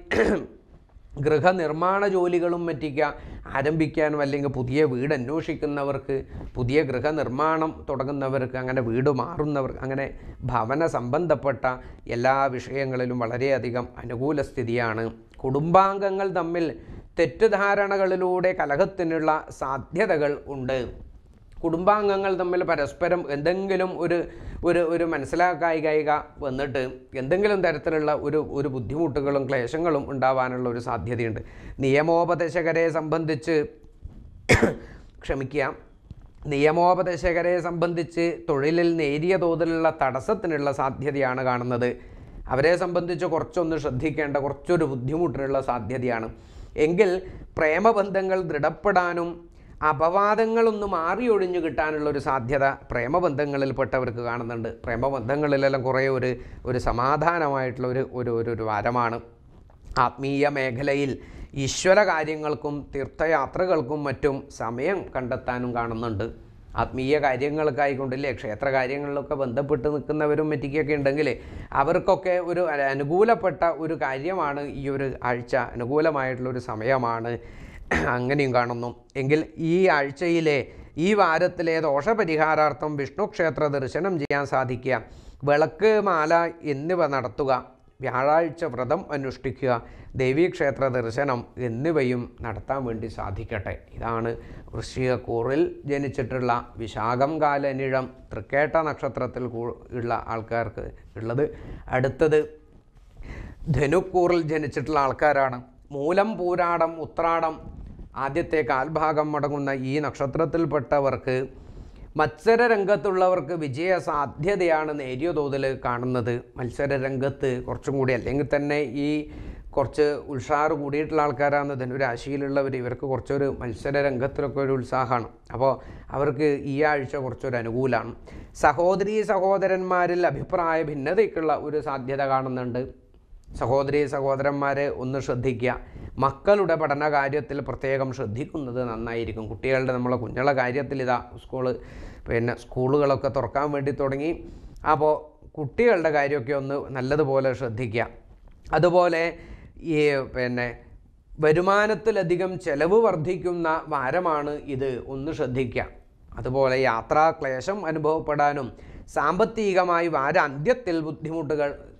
ഗൃഹനിർമ്മാണ ജോലികളും മറ്റിക്ക ആരംഭിക്കാനും അല്ലെങ്കിൽ പുതിയ വീട് അന്വേഷിക്കുന്നവർക്ക് പുതിയ ഗൃഹനിർമ്മാണം തുടങ്ങുന്നവർക്ക് അങ്ങനെ വീട് മാറുന്നവർക്ക് അങ്ങനെ ഭവന സംബന്ധപ്പെട്ട എല്ലാ വിഷയങ്ങളിലും വളരെയധികം അനുകൂല സ്ഥിതിയാണ് കുടുംബാംഗങ്ങൾ തമ്മിൽ തെറ്റിദ്ധാരണകളിലൂടെ കലഹത്തിനുള്ള സാധ്യതകൾ ഉണ്ട് കുടുംബാംഗങ്ങൾ തമ്മിൽ പരസ്പരം എന്തെങ്കിലും ഒരു ഒരു ഒരു മനസ്സിലാക്കായിക വന്നിട്ട് എന്തെങ്കിലും തരത്തിലുള്ള ഒരു ഒരു ബുദ്ധിമുട്ടുകളും ക്ലേശങ്ങളും ഉണ്ടാവാനുള്ള ഒരു സാധ്യതയുണ്ട് നിയമോപദേശകരെ സംബന്ധിച്ച് ക്ഷമിക്കുക നിയമോപദേശകരെ സംബന്ധിച്ച് തൊഴിലിൽ നേരിയ തോതിലുള്ള തടസ്സത്തിനുള്ള സാധ്യതയാണ് കാണുന്നത് അവരെ സംബന്ധിച്ച് കുറച്ചൊന്ന് ശ്രദ്ധിക്കേണ്ട കുറച്ചൊരു ബുദ്ധിമുട്ടിനുള്ള സാധ്യതയാണ് എങ്കിൽ പ്രേമബന്ധങ്ങൾ ദൃഢപ്പെടാനും അപവാദങ്ങളൊന്ന് മാറി ഒഴിഞ്ഞു കിട്ടാനുള്ള ഒരു സാധ്യത പ്രേമബന്ധങ്ങളിൽപ്പെട്ടവർക്ക് കാണുന്നുണ്ട് പ്രേമബന്ധങ്ങളിലെല്ലാം കുറേ ഒരു ഒരു സമാധാനമായിട്ടുള്ള ഒരു ഒരു ഒരു ഒരു വാരമാണ് ആത്മീയ മേഖലയിൽ ഈശ്വര കാര്യങ്ങൾക്കും തീർത്ഥയാത്രകൾക്കും മറ്റും സമയം കണ്ടെത്താനും കാണുന്നുണ്ട് ആത്മീയ കാര്യങ്ങൾക്കായിക്കൊണ്ടില്ലേ ക്ഷേത്ര കാര്യങ്ങളിലൊക്കെ ബന്ധപ്പെട്ട് നിൽക്കുന്നവരും മറ്റിക്കൊക്കെ ഉണ്ടെങ്കിൽ അവർക്കൊക്കെ ഒരു അനുകൂലപ്പെട്ട ഒരു കാര്യമാണ് ഈ ഒരു ആഴ്ച അനുകൂലമായിട്ടുള്ള ഒരു സമയമാണ് അങ്ങനെയും കാണുന്നു എങ്കിൽ ഈ ആഴ്ചയിലെ ഈ വാരത്തിലെ ദോഷപരിഹാരാർത്ഥം വിഷ്ണു ക്ഷേത്ര ദർശനം ചെയ്യാൻ സാധിക്കുക വിളക്ക് മാല എന്നിവ നടത്തുക വ്യാഴാഴ്ച വ്രതം അനുഷ്ഠിക്കുക ദേവീക്ഷേത്ര ദർശനം എന്നിവയും നടത്താൻ വേണ്ടി സാധിക്കട്ടെ ഇതാണ് വൃശ്ചികക്കൂറിൽ ജനിച്ചിട്ടുള്ള വിശാഖം കാലനിഴം തൃക്കേട്ട നക്ഷത്രത്തിൽ കൂ- ഉള്ള ആൾക്കാർക്ക് ഉള്ളത് അടുത്തത് ധനുക്കൂറിൽ ജനിച്ചിട്ടുള്ള ആൾക്കാരാണ് മൂലം പൂരാടം ഉത്രാടം ആദ്യത്തെ കാൽഭാഗം അടങ്ങുന്ന ഈ നക്ഷത്രത്തിൽപ്പെട്ടവർക്ക് മത്സര രംഗത്തുള്ളവർക്ക് വിജയ സാധ്യതയാണ് നേരിയ തോതിൽ കാണുന്നത് മത്സര രംഗത്ത് കുറച്ചും കൂടി അല്ലെങ്കിൽ തന്നെ ഈ കുറച്ച് ഉത്സാഹം കൂടിയിട്ടുള്ള ആൾക്കാരാണ് ധനുരാശിയിലുള്ളവർ ഇവർക്ക് കുറച്ചൊരു മത്സര രംഗത്തിലൊക്കെ ഒരു ഉത്സാഹമാണ് അപ്പോൾ അവർക്ക് ഈ ആഴ്ച കുറച്ചൊരു അനുകൂലമാണ് സഹോദരീ സഹോദരന്മാരിൽ അഭിപ്രായ ഭിന്നതയ്ക്കുള്ള ഒരു സാധ്യത കാണുന്നുണ്ട് സഹോദരി സഹോദരന്മാരെ ഒന്ന് ശ്രദ്ധിക്കുക മക്കളുടെ പഠന കാര്യത്തിൽ പ്രത്യേകം ശ്രദ്ധിക്കുന്നത് നന്നായിരിക്കും കുട്ടികളുടെ നമ്മളെ കുഞ്ഞുങ്ങളുടെ കാര്യത്തിൽ ഇതാ സ്കൂള് പിന്നെ സ്കൂളുകളൊക്കെ തുറക്കാൻ വേണ്ടി തുടങ്ങി അപ്പോൾ കുട്ടികളുടെ കാര്യമൊക്കെ ഒന്ന് നല്ലതുപോലെ ശ്രദ്ധിക്കുക അതുപോലെ ഈ പിന്നെ വരുമാനത്തിലധികം ചെലവ് വർദ്ധിക്കുന്ന വാരമാണ് ഇത് ഒന്ന് ശ്രദ്ധിക്കുക അതുപോലെ യാത്രാക്ലേശം അനുഭവപ്പെടാനും സാമ്പത്തികമായി വാരാന്ത്യത്തിൽ ബുദ്ധിമുട്ടുകൾ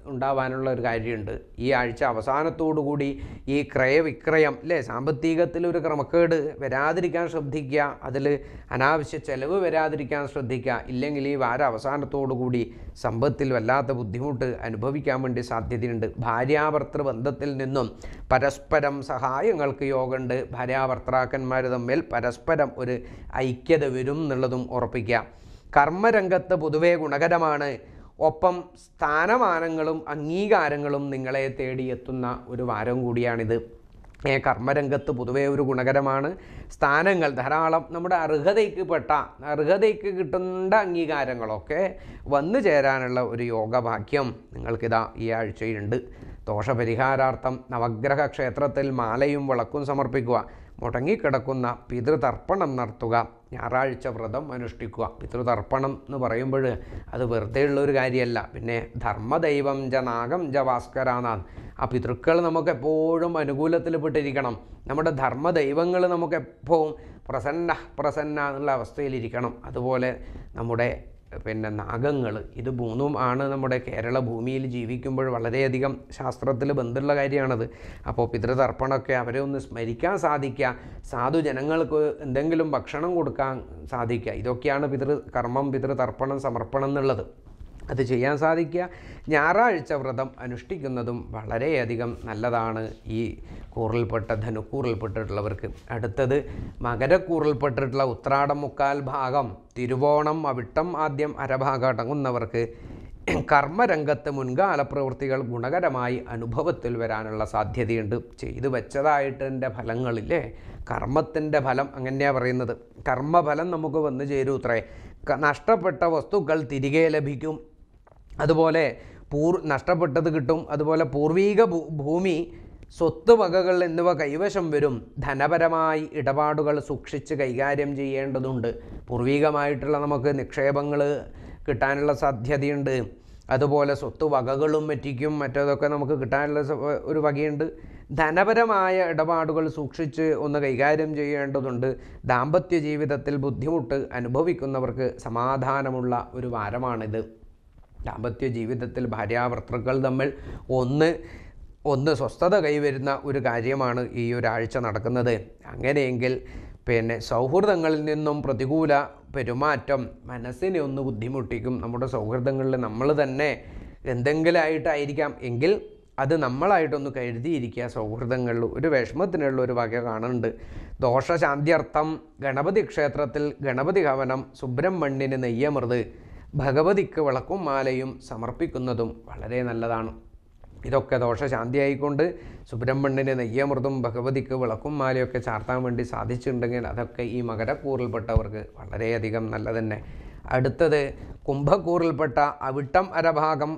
ഉണ്ടാവാനുള്ള ഒരു കാര്യമുണ്ട് ഈ ആഴ്ച അവസാനത്തോടു കൂടി ഈ ക്രയവിക്രയം അല്ലേ സാമ്പത്തികത്തിൽ ഒരു ക്രമക്കേട് വരാതിരിക്കാൻ ശ്രദ്ധിക്കുക അതിൽ അനാവശ്യ ചെലവ് വരാതിരിക്കാൻ ശ്രദ്ധിക്കുക ഇല്ലെങ്കിൽ ഈ വാര അവസാനത്തോടു കൂടി സമ്പത്തിൽ വല്ലാത്ത ബുദ്ധിമുട്ട് അനുഭവിക്കാൻ വേണ്ടി സാധ്യതയുണ്ട് ഭാര്യാഭർത്തൃ ബന്ധത്തിൽ നിന്നും പരസ്പരം സഹായങ്ങൾക്ക് യോഗമുണ്ട് ഭാര്യാഭർത്താക്കന്മാർ തമ്മിൽ പരസ്പരം ഒരു ഐക്യത വരും എന്നുള്ളതും ഉറപ്പിക്കുക കർമ്മരംഗത്ത് പൊതുവേ ഗുണകരമാണ് ഒപ്പം സ്ഥാനമാനങ്ങളും അംഗീകാരങ്ങളും നിങ്ങളെ തേടിയെത്തുന്ന ഒരു വാരം കൂടിയാണിത് ഏ, കർമ്മരംഗത്ത് പൊതുവേ ഒരു ഗുണകരമാണ് സ്ഥാനങ്ങൾ ധാരാളം നമ്മുടെ അർഹതയ്ക്ക് പെട്ട അർഹതയ്ക്ക് കിട്ടേണ്ട അംഗീകാരങ്ങളൊക്കെ വന്നു ചേരാനുള്ള ഒരു യോഗഭാഗ്യം നിങ്ങൾക്കിതാ ഈ ആഴ്ചയിലുണ്ട് ദോഷപരിഹാരാർത്ഥം നവഗ്രഹ ക്ഷേത്രത്തിൽ മാലയും വിളക്കും സമർപ്പിക്കുക മുടങ്ങിക്കിടക്കുന്ന പിതൃതർപ്പണം നടത്തുക ഞായറാഴ്ച വ്രതം അനുഷ്ഠിക്കുക പിതൃതർപ്പണം എന്ന് പറയുമ്പോൾ അത് വെറുതെ ഉള്ള ഒരു കാര്യമല്ല പിന്നെ ധർമ്മദൈവം ജ നാഗം ജ ഭാസ്കരാനാഥ് ആ പിതൃക്കൾ നമുക്ക് എപ്പോഴും അനുകൂലത്തിൽ പെട്ടിരിക്കണം നമ്മുടെ ധർമ്മദൈവങ്ങൾ നമുക്ക് എപ്പോഴും പ്രസന്ന പ്രസന്ന എന്നുള്ള അവസ്ഥയിലിരിക്കണം അതുപോലെ നമ്മുടെ പിന്നെ നാഗങ്ങൾ ഇത് മൂന്നും ആണ് നമ്മുടെ കേരള ഭൂമിയിൽ ജീവിക്കുമ്പോൾ വളരെയധികം ശാസ്ത്രത്തിൽ ബന്ധമുള്ള കാര്യമാണത് അപ്പോൾ പിതൃതർപ്പണമൊക്കെ അവരെ ഒന്ന് സ്മരിക്കാൻ സാധിക്കുക സാധു ജനങ്ങൾക്ക് എന്തെങ്കിലും ഭക്ഷണം കൊടുക്കാൻ സാധിക്കുക ഇതൊക്കെയാണ് പിതൃ കർമ്മം പിതൃതർപ്പണം സമർപ്പണം എന്നുള്ളത് അത് ചെയ്യാൻ സാധിക്കുക ഞായറാഴ്ച വ്രതം അനുഷ്ഠിക്കുന്നതും വളരെയധികം നല്ലതാണ് ഈ കൂറിൽപ്പെട്ട ധനുക്കൂറിൽപ്പെട്ടിട്ടുള്ളവർക്ക് അടുത്തത് മകരക്കൂറിൽപ്പെട്ടിട്ടുള്ള ഉത്രാടം മുക്കാൽ ഭാഗം തിരുവോണം അവിട്ടം ആദ്യം അരഭാഗം അടങ്ങുന്നവർക്ക് കർമ്മരംഗത്ത് മുൻകാല പ്രവൃത്തികൾ ഗുണകരമായി അനുഭവത്തിൽ വരാനുള്ള സാധ്യതയുണ്ട് ചെയ്തു വെച്ചതായിട്ടിൻ്റെ ഫലങ്ങളില്ലേ കർമ്മത്തിൻ്റെ ഫലം അങ്ങനെയാണ് പറയുന്നത് കർമ്മഫലം നമുക്ക് വന്നു ചേരൂ ഇത്രേ ക- നഷ്ടപ്പെട്ട വസ്തുക്കൾ തിരികെ ലഭിക്കും അതുപോലെ പൂർ നഷ്ടപ്പെട്ടത് കിട്ടും അതുപോലെ പൂർവീക ഭൂ- ഭൂമി സ്വത്ത് വകകൾ എന്നിവ കൈവശം വരും ധനപരമായി ഇടപാടുകൾ സൂക്ഷിച്ച് കൈകാര്യം ചെയ്യേണ്ടതുണ്ട് പൂർവീകമായിട്ടുള്ള നമുക്ക് നിക്ഷേപങ്ങൾ കിട്ടാനുള്ള സാധ്യതയുണ്ട് അതുപോലെ സ്വത്ത് വകകളും മറ്റിക്കും മറ്റതൊക്കെ നമുക്ക് കിട്ടാനുള്ള സ- ഒരു വകയുണ്ട് ധനപരമായ ഇടപാടുകൾ സൂക്ഷിച്ച് ഒന്ന് കൈകാര്യം ചെയ്യേണ്ടതുണ്ട് ദാമ്പത്യ ജീവിതത്തിൽ ബുദ്ധിമുട്ട് അനുഭവിക്കുന്നവർക്ക് സമാധാനമുള്ള ഒരു വാരമാണിത് ദാമ്പത്യ ജീവിതത്തിൽ ഭാര്യാഭർത്തൃക്കൾ തമ്മിൽ ഒന്ന് ഒന്ന് സ്വസ്ഥത കൈവരുന്ന ഒരു കാര്യമാണ് ഈ ഒരാഴ്ച നടക്കുന്നത് അങ്ങനെയെങ്കിൽ പിന്നെ സൗഹൃദങ്ങളിൽ നിന്നും പ്രതികൂല പെരുമാറ്റം മനസ്സിനെ ഒന്ന് ബുദ്ധിമുട്ടിക്കും നമ്മുടെ സൗഹൃദങ്ങളിൽ നമ്മൾ തന്നെ എന്തെങ്കിലുമായിട്ടായിരിക്കാം എങ്കിൽ അത് നമ്മളായിട്ടൊന്ന് കരുതിയിരിക്കുക സൗഹൃദങ്ങളിൽ ഒരു വിഷമത്തിനുള്ള ഒരു വക കാണുന്നുണ്ട് ദോഷശാന്ത്യർത്ഥം ഗണപതി ക്ഷേത്രത്തിൽ ഗണപതി ഹവനം സുബ്രഹ്മണ്യന് നെയ്യമൃത് ഭഗവതിക്ക് വിളക്കും മാലയും സമർപ്പിക്കുന്നതും വളരെ നല്ലതാണ് ഇതൊക്കെ ദോഷശാന്തിയായിക്കൊണ്ട് സുബ്രഹ്മണ്യന് നെയ്യമൃതും ഭഗവതിക്ക് വിളക്കും മാലയൊക്കെ ചാർത്താൻ വേണ്ടി സാധിച്ചിട്ടുണ്ടെങ്കിൽ അതൊക്കെ ഈ മകരക്കൂറിൽപ്പെട്ടവർക്ക് വളരെയധികം നല്ല തന്നെ അടുത്തത് കുംഭക്കൂറിൽപ്പെട്ട അവിട്ടം അരഭാഗം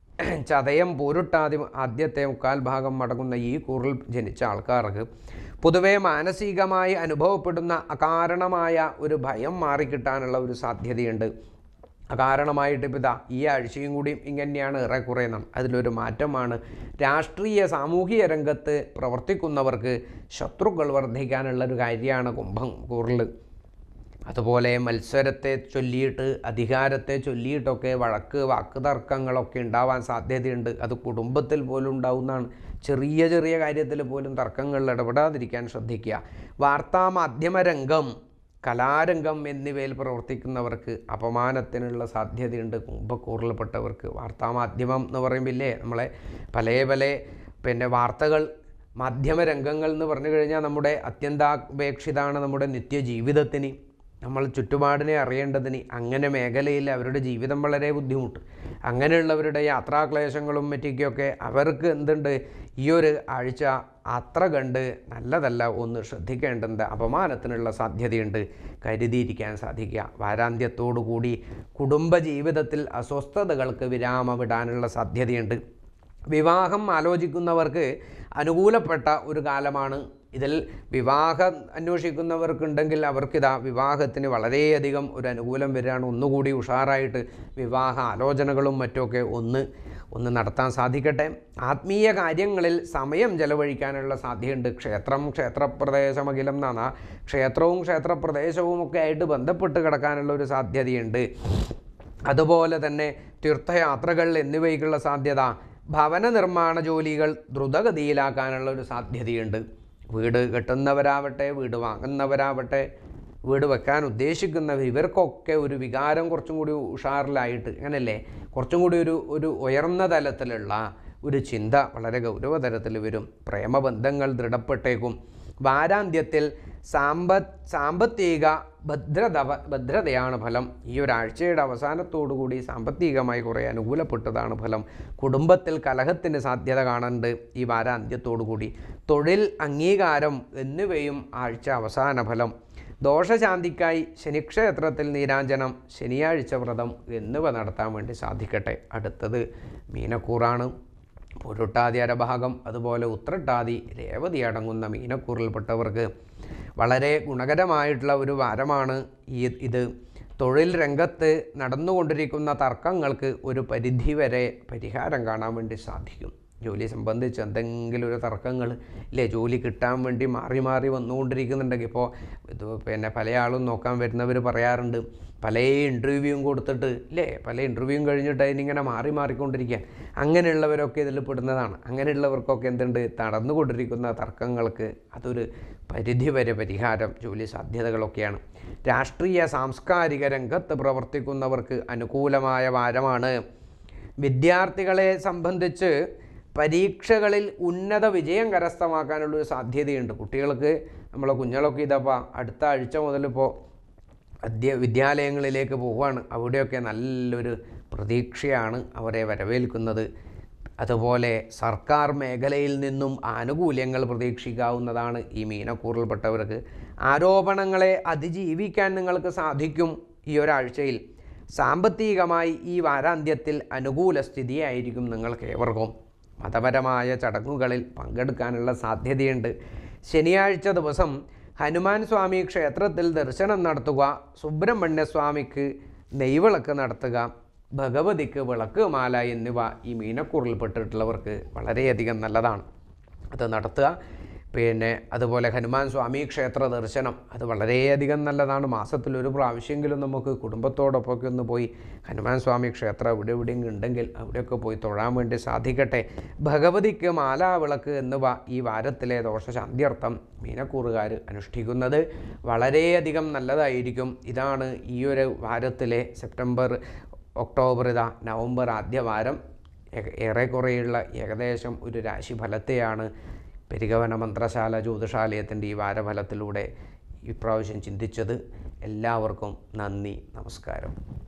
ചതയം പൂരുട്ടാതി ആദ്യത്തെ മുക്കാൽ ഭാഗം അടങ്ങുന്ന ഈ കൂറിൽ ജനിച്ച ആൾക്കാർക്ക് പൊതുവെ മാനസികമായി അനുഭവപ്പെടുന്ന അകാരണമായ ഒരു ഭയം മാറിക്കിട്ടാനുള്ള ഒരു സാധ്യതയുണ്ട് അകാരണമായിട്ട് ഇപ്പോൾ ഇതാ ഈ ആഴ്ചയും കൂടിയും ഇങ്ങനെയാണ് ഏറെക്കുറെ നാം അതിലൊരു മാറ്റമാണ് രാഷ്ട്രീയ സാമൂഹിക രംഗത്ത് പ്രവർത്തിക്കുന്നവർക്ക് ശത്രുക്കൾ വർദ്ധിക്കാനുള്ള ഒരു കാര്യമാണ് കുംഭം കൂറിൽ അതുപോലെ മത്സരത്തെ ചൊല്ലിയിട്ട് അധികാരത്തെ ചൊല്ലിയിട്ടൊക്കെ വഴക്ക് വാക്ക് തർക്കങ്ങളൊക്കെ ഉണ്ടാവാൻ സാധ്യതയുണ്ട് അത് കുടുംബത്തിൽ പോലും ഉണ്ടാവുന്നതാണ് ചെറിയ ചെറിയ കാര്യത്തിൽ പോലും തർക്കങ്ങളിൽ ഇടപെടാതിരിക്കാൻ ശ്രദ്ധിക്കുക വാർത്താമാധ്യമ രംഗം കലാരംഗം എന്നിവയിൽ പ്രവർത്തിക്കുന്നവർക്ക് അപമാനത്തിനുള്ള സാധ്യതയുണ്ട് കുംഭക്കൂറിൽപ്പെട്ടവർക്ക് വാർത്താമാധ്യമം എന്ന് പറയുമ്പില്ലേ നമ്മളെ പല പല പിന്നെ വാർത്തകൾ മാധ്യമ രംഗങ്ങൾ എന്ന് പറഞ്ഞു കഴിഞ്ഞാൽ നമ്മുടെ അത്യന്താപേക്ഷിതാണ് നമ്മുടെ നിത്യജീവിതത്തിന് നമ്മൾ ചുറ്റുപാടിനെ അറിയേണ്ടതിന് അങ്ങനെ മേഖലയിൽ അവരുടെ ജീവിതം വളരെ ബുദ്ധിമുട്ട് അങ്ങനെയുള്ളവരുടെ യാത്രാക്ലേശങ്ങളും മറ്റൊക്കെയൊക്കെ അവർക്ക് എന്തുണ്ട് ഈ ഒരു ആഴ്ച അത്ര കണ്ട് നല്ലതല്ല ഒന്ന് ശ്രദ്ധിക്കേണ്ടത് അപമാനത്തിനുള്ള സാധ്യതയുണ്ട് കരുതിയിരിക്കാൻ സാധിക്കുക വാരാന്ത്യത്തോടു കൂടി കുടുംബജീവിതത്തിൽ അസ്വസ്ഥതകൾക്ക് വിരാമം വിടാനുള്ള സാധ്യതയുണ്ട് വിവാഹം ആലോചിക്കുന്നവർക്ക് അനുകൂലപ്പെട്ട ഒരു കാലമാണ് ഇതിൽ വിവാഹം അന്വേഷിക്കുന്നവർക്കുണ്ടെങ്കിൽ അവർക്കിതാ വിവാഹത്തിന് വളരെയധികം ഒരു അനുകൂലം വരികയാണ് ഒന്നുകൂടി ഉഷാറായിട്ട് വിവാഹ ആലോചനകളും മറ്റുമൊക്കെ ഒന്ന് ഒന്ന് നടത്താൻ സാധിക്കട്ടെ ആത്മീയ കാര്യങ്ങളിൽ സമയം ചെലവഴിക്കാനുള്ള സാധ്യതയുണ്ട് ക്ഷേത്രം ക്ഷേത്രപ്രദേശമഖിലം എന്നാണ് ക്ഷേത്രവും ക്ഷേത്രപ്രദേശവും ഒക്കെ ആയിട്ട് ബന്ധപ്പെട്ട് കിടക്കാനുള്ള ഒരു സാധ്യതയുണ്ട് അതുപോലെ തന്നെ തീർത്ഥയാത്രകൾ എന്നിവയ്ക്കുള്ള സാധ്യത ഭവന നിർമ്മാണ ജോലികൾ ദ്രുതഗതിയിലാക്കാനുള്ള ഒരു സാധ്യതയുണ്ട് വീട് കെട്ടുന്നവരാവട്ടെ വീട് വാങ്ങുന്നവരാവട്ടെ വീട് വെക്കാൻ ഉദ്ദേശിക്കുന്നവർ ഇവർക്കൊക്കെ ഒരു വികാരം കുറച്ചും കൂടി ഉഷാറിലായിട്ട് അങ്ങനല്ലേ കുറച്ചും കൂടി ഒരു ഒരു ഉയർന്ന തലത്തിലുള്ള ഒരു ചിന്ത വളരെ ഗൗരവതരത്തിൽ വരും പ്രേമബന്ധങ്ങൾ ദൃഢപ്പെട്ടേക്കും വാരാന്ത്യത്തിൽ സാമ്പ സാമ്പത്തിക ഭദ്രത ഭദ്രതയാണ് ഫലം ഈ ഒരാഴ്ചയുടെ അവസാനത്തോടുകൂടി സാമ്പത്തികമായി കുറേ അനുകൂലപ്പെട്ടതാണ് ഫലം കുടുംബത്തിൽ കലഹത്തിന് സാധ്യത കാണുന്നുണ്ട് ഈ വാരാന്ത്യത്തോടുകൂടി തൊഴിൽ അംഗീകാരം എന്നിവയും ആഴ്ച അവസാന ഫലം ദോഷശാന്തിക്കായി ശനിക്ഷേത്രത്തിൽ നീരാഞ്ജനം ശനിയാഴ്ച വ്രതം എന്നിവ നടത്താൻ വേണ്ടി സാധിക്കട്ടെ അടുത്തത് മീനക്കൂറാണ് പൊരുട്ടാതി അരഭാഗം അതുപോലെ ഉത്രട്ടാതി രേവതി അടങ്ങുന്ന മീനക്കൂറിൽപ്പെട്ടവർക്ക് വളരെ ഗുണകരമായിട്ടുള്ള ഒരു വാരമാണ് ഈ ഇത് തൊഴിൽ രംഗത്ത് നടന്നുകൊണ്ടിരിക്കുന്ന തർക്കങ്ങൾക്ക് ഒരു പരിധിവരെ പരിഹാരം കാണാൻ വേണ്ടി സാധിക്കും ജോലി സംബന്ധിച്ച് എന്തെങ്കിലും ഒരു തർക്കങ്ങൾ ഇല്ലേ ജോലി കിട്ടാൻ വേണ്ടി മാറി മാറി വന്നുകൊണ്ടിരിക്കുന്നുണ്ടെങ്കിൽ ഇപ്പോൾ ഇത് പിന്നെ പല ആളും നോക്കാൻ വരുന്നവർ പറയാറുണ്ട് പല ഇൻ്റർവ്യൂവും കൊടുത്തിട്ട് ഇല്ലേ പല ഇൻ്റർവ്യൂവും കഴിഞ്ഞിട്ട് അതിനിങ്ങനെ മാറി മാറിക്കൊണ്ടിരിക്കുക അങ്ങനെയുള്ളവരൊക്കെ ഇതിൽ പെടുന്നതാണ് അങ്ങനെയുള്ളവർക്കൊക്കെ എന്തുണ്ട് നടന്നുകൊണ്ടിരിക്കുന്ന തർക്കങ്ങൾക്ക് അതൊരു പരിധിവരെ പരിഹാരം ജോലി സാധ്യതകളൊക്കെയാണ് രാഷ്ട്രീയ സാംസ്കാരിക രംഗത്ത് പ്രവർത്തിക്കുന്നവർക്ക് അനുകൂലമായ വാരമാണ് വിദ്യാർത്ഥികളെ സംബന്ധിച്ച് പരീക്ഷകളിൽ ഉന്നത വിജയം കരസ്ഥമാക്കാനുള്ളൊരു സാധ്യതയുണ്ട് കുട്ടികൾക്ക് നമ്മളെ കുഞ്ഞുങ്ങളൊക്കെ ഇതപ്പോൾ അടുത്ത ആഴ്ച മുതലിപ്പോൾ അധ്യ വിദ്യാലയങ്ങളിലേക്ക് പോവുകയാണ് അവിടെയൊക്കെ നല്ലൊരു പ്രതീക്ഷയാണ് അവരെ വരവേൽക്കുന്നത് അതുപോലെ സർക്കാർ മേഖലയിൽ നിന്നും ആനുകൂല്യങ്ങൾ പ്രതീക്ഷിക്കാവുന്നതാണ് ഈ മീനക്കൂറിൽപ്പെട്ടവർക്ക് ആരോപണങ്ങളെ അതിജീവിക്കാൻ നിങ്ങൾക്ക് സാധിക്കും ഈ ഒരാഴ്ചയിൽ സാമ്പത്തികമായി ഈ വാരാന്ത്യത്തിൽ അനുകൂല സ്ഥിതിയായിരിക്കും നിങ്ങൾക്ക് ഏവർക്കും മതപരമായ ചടങ്ങുകളിൽ പങ്കെടുക്കാനുള്ള സാധ്യതയുണ്ട് ശനിയാഴ്ച ദിവസം ഹനുമാൻ സ്വാമി ക്ഷേത്രത്തിൽ ദർശനം നടത്തുക സുബ്രഹ്മണ്യ സ്വാമിക്ക് നെയ്വിളക്ക് നടത്തുക ഭഗവതിക്ക് വിളക്ക് മാല എന്നിവ ഈ മീനക്കൂറിൽപ്പെട്ടിട്ടുള്ളവർക്ക് വളരെയധികം നല്ലതാണ് അത് നടത്തുക പിന്നെ അതുപോലെ ഹനുമാൻ സ്വാമി ക്ഷേത്ര ദർശനം അത് വളരെയധികം നല്ലതാണ് മാസത്തിൽ ഒരു പ്രാവശ്യമെങ്കിലും നമുക്ക് കുടുംബത്തോടൊപ്പമൊക്കെ ഒന്ന് പോയി ഹനുമാൻ സ്വാമി ക്ഷേത്രം എവിടെ എവിടെയെങ്കിലും ഉണ്ടെങ്കിൽ അവിടെയൊക്കെ പോയി തൊഴാൻ വേണ്ടി സാധിക്കട്ടെ ഭഗവതിക്ക് മാലാവിളക്ക് എന്നിവ ഈ വാരത്തിലെ ദോഷശാന്തിയർത്ഥം മീനക്കൂറുകാർ അനുഷ്ഠിക്കുന്നത് വളരെയധികം നല്ലതായിരിക്കും ഇതാണ് ഈ ഒരു വാരത്തിലെ സെപ്റ്റംബർ ഒക്ടോബർ ഇതാ നവംബർ ആദ്യവാരം ഏക- ഏറെക്കുറെയുള്ള ഏകദേശം ഒരു രാശിഫലത്തെയാണ് പെരികവന മന്ത്രശാല ജ്യോതിഷാലയത്തിൻ്റെ ഈ വാരഫലത്തിലൂടെ ഇപ്രാവശ്യം ചിന്തിച്ചത് എല്ലാവർക്കും നന്ദി നമസ്കാരം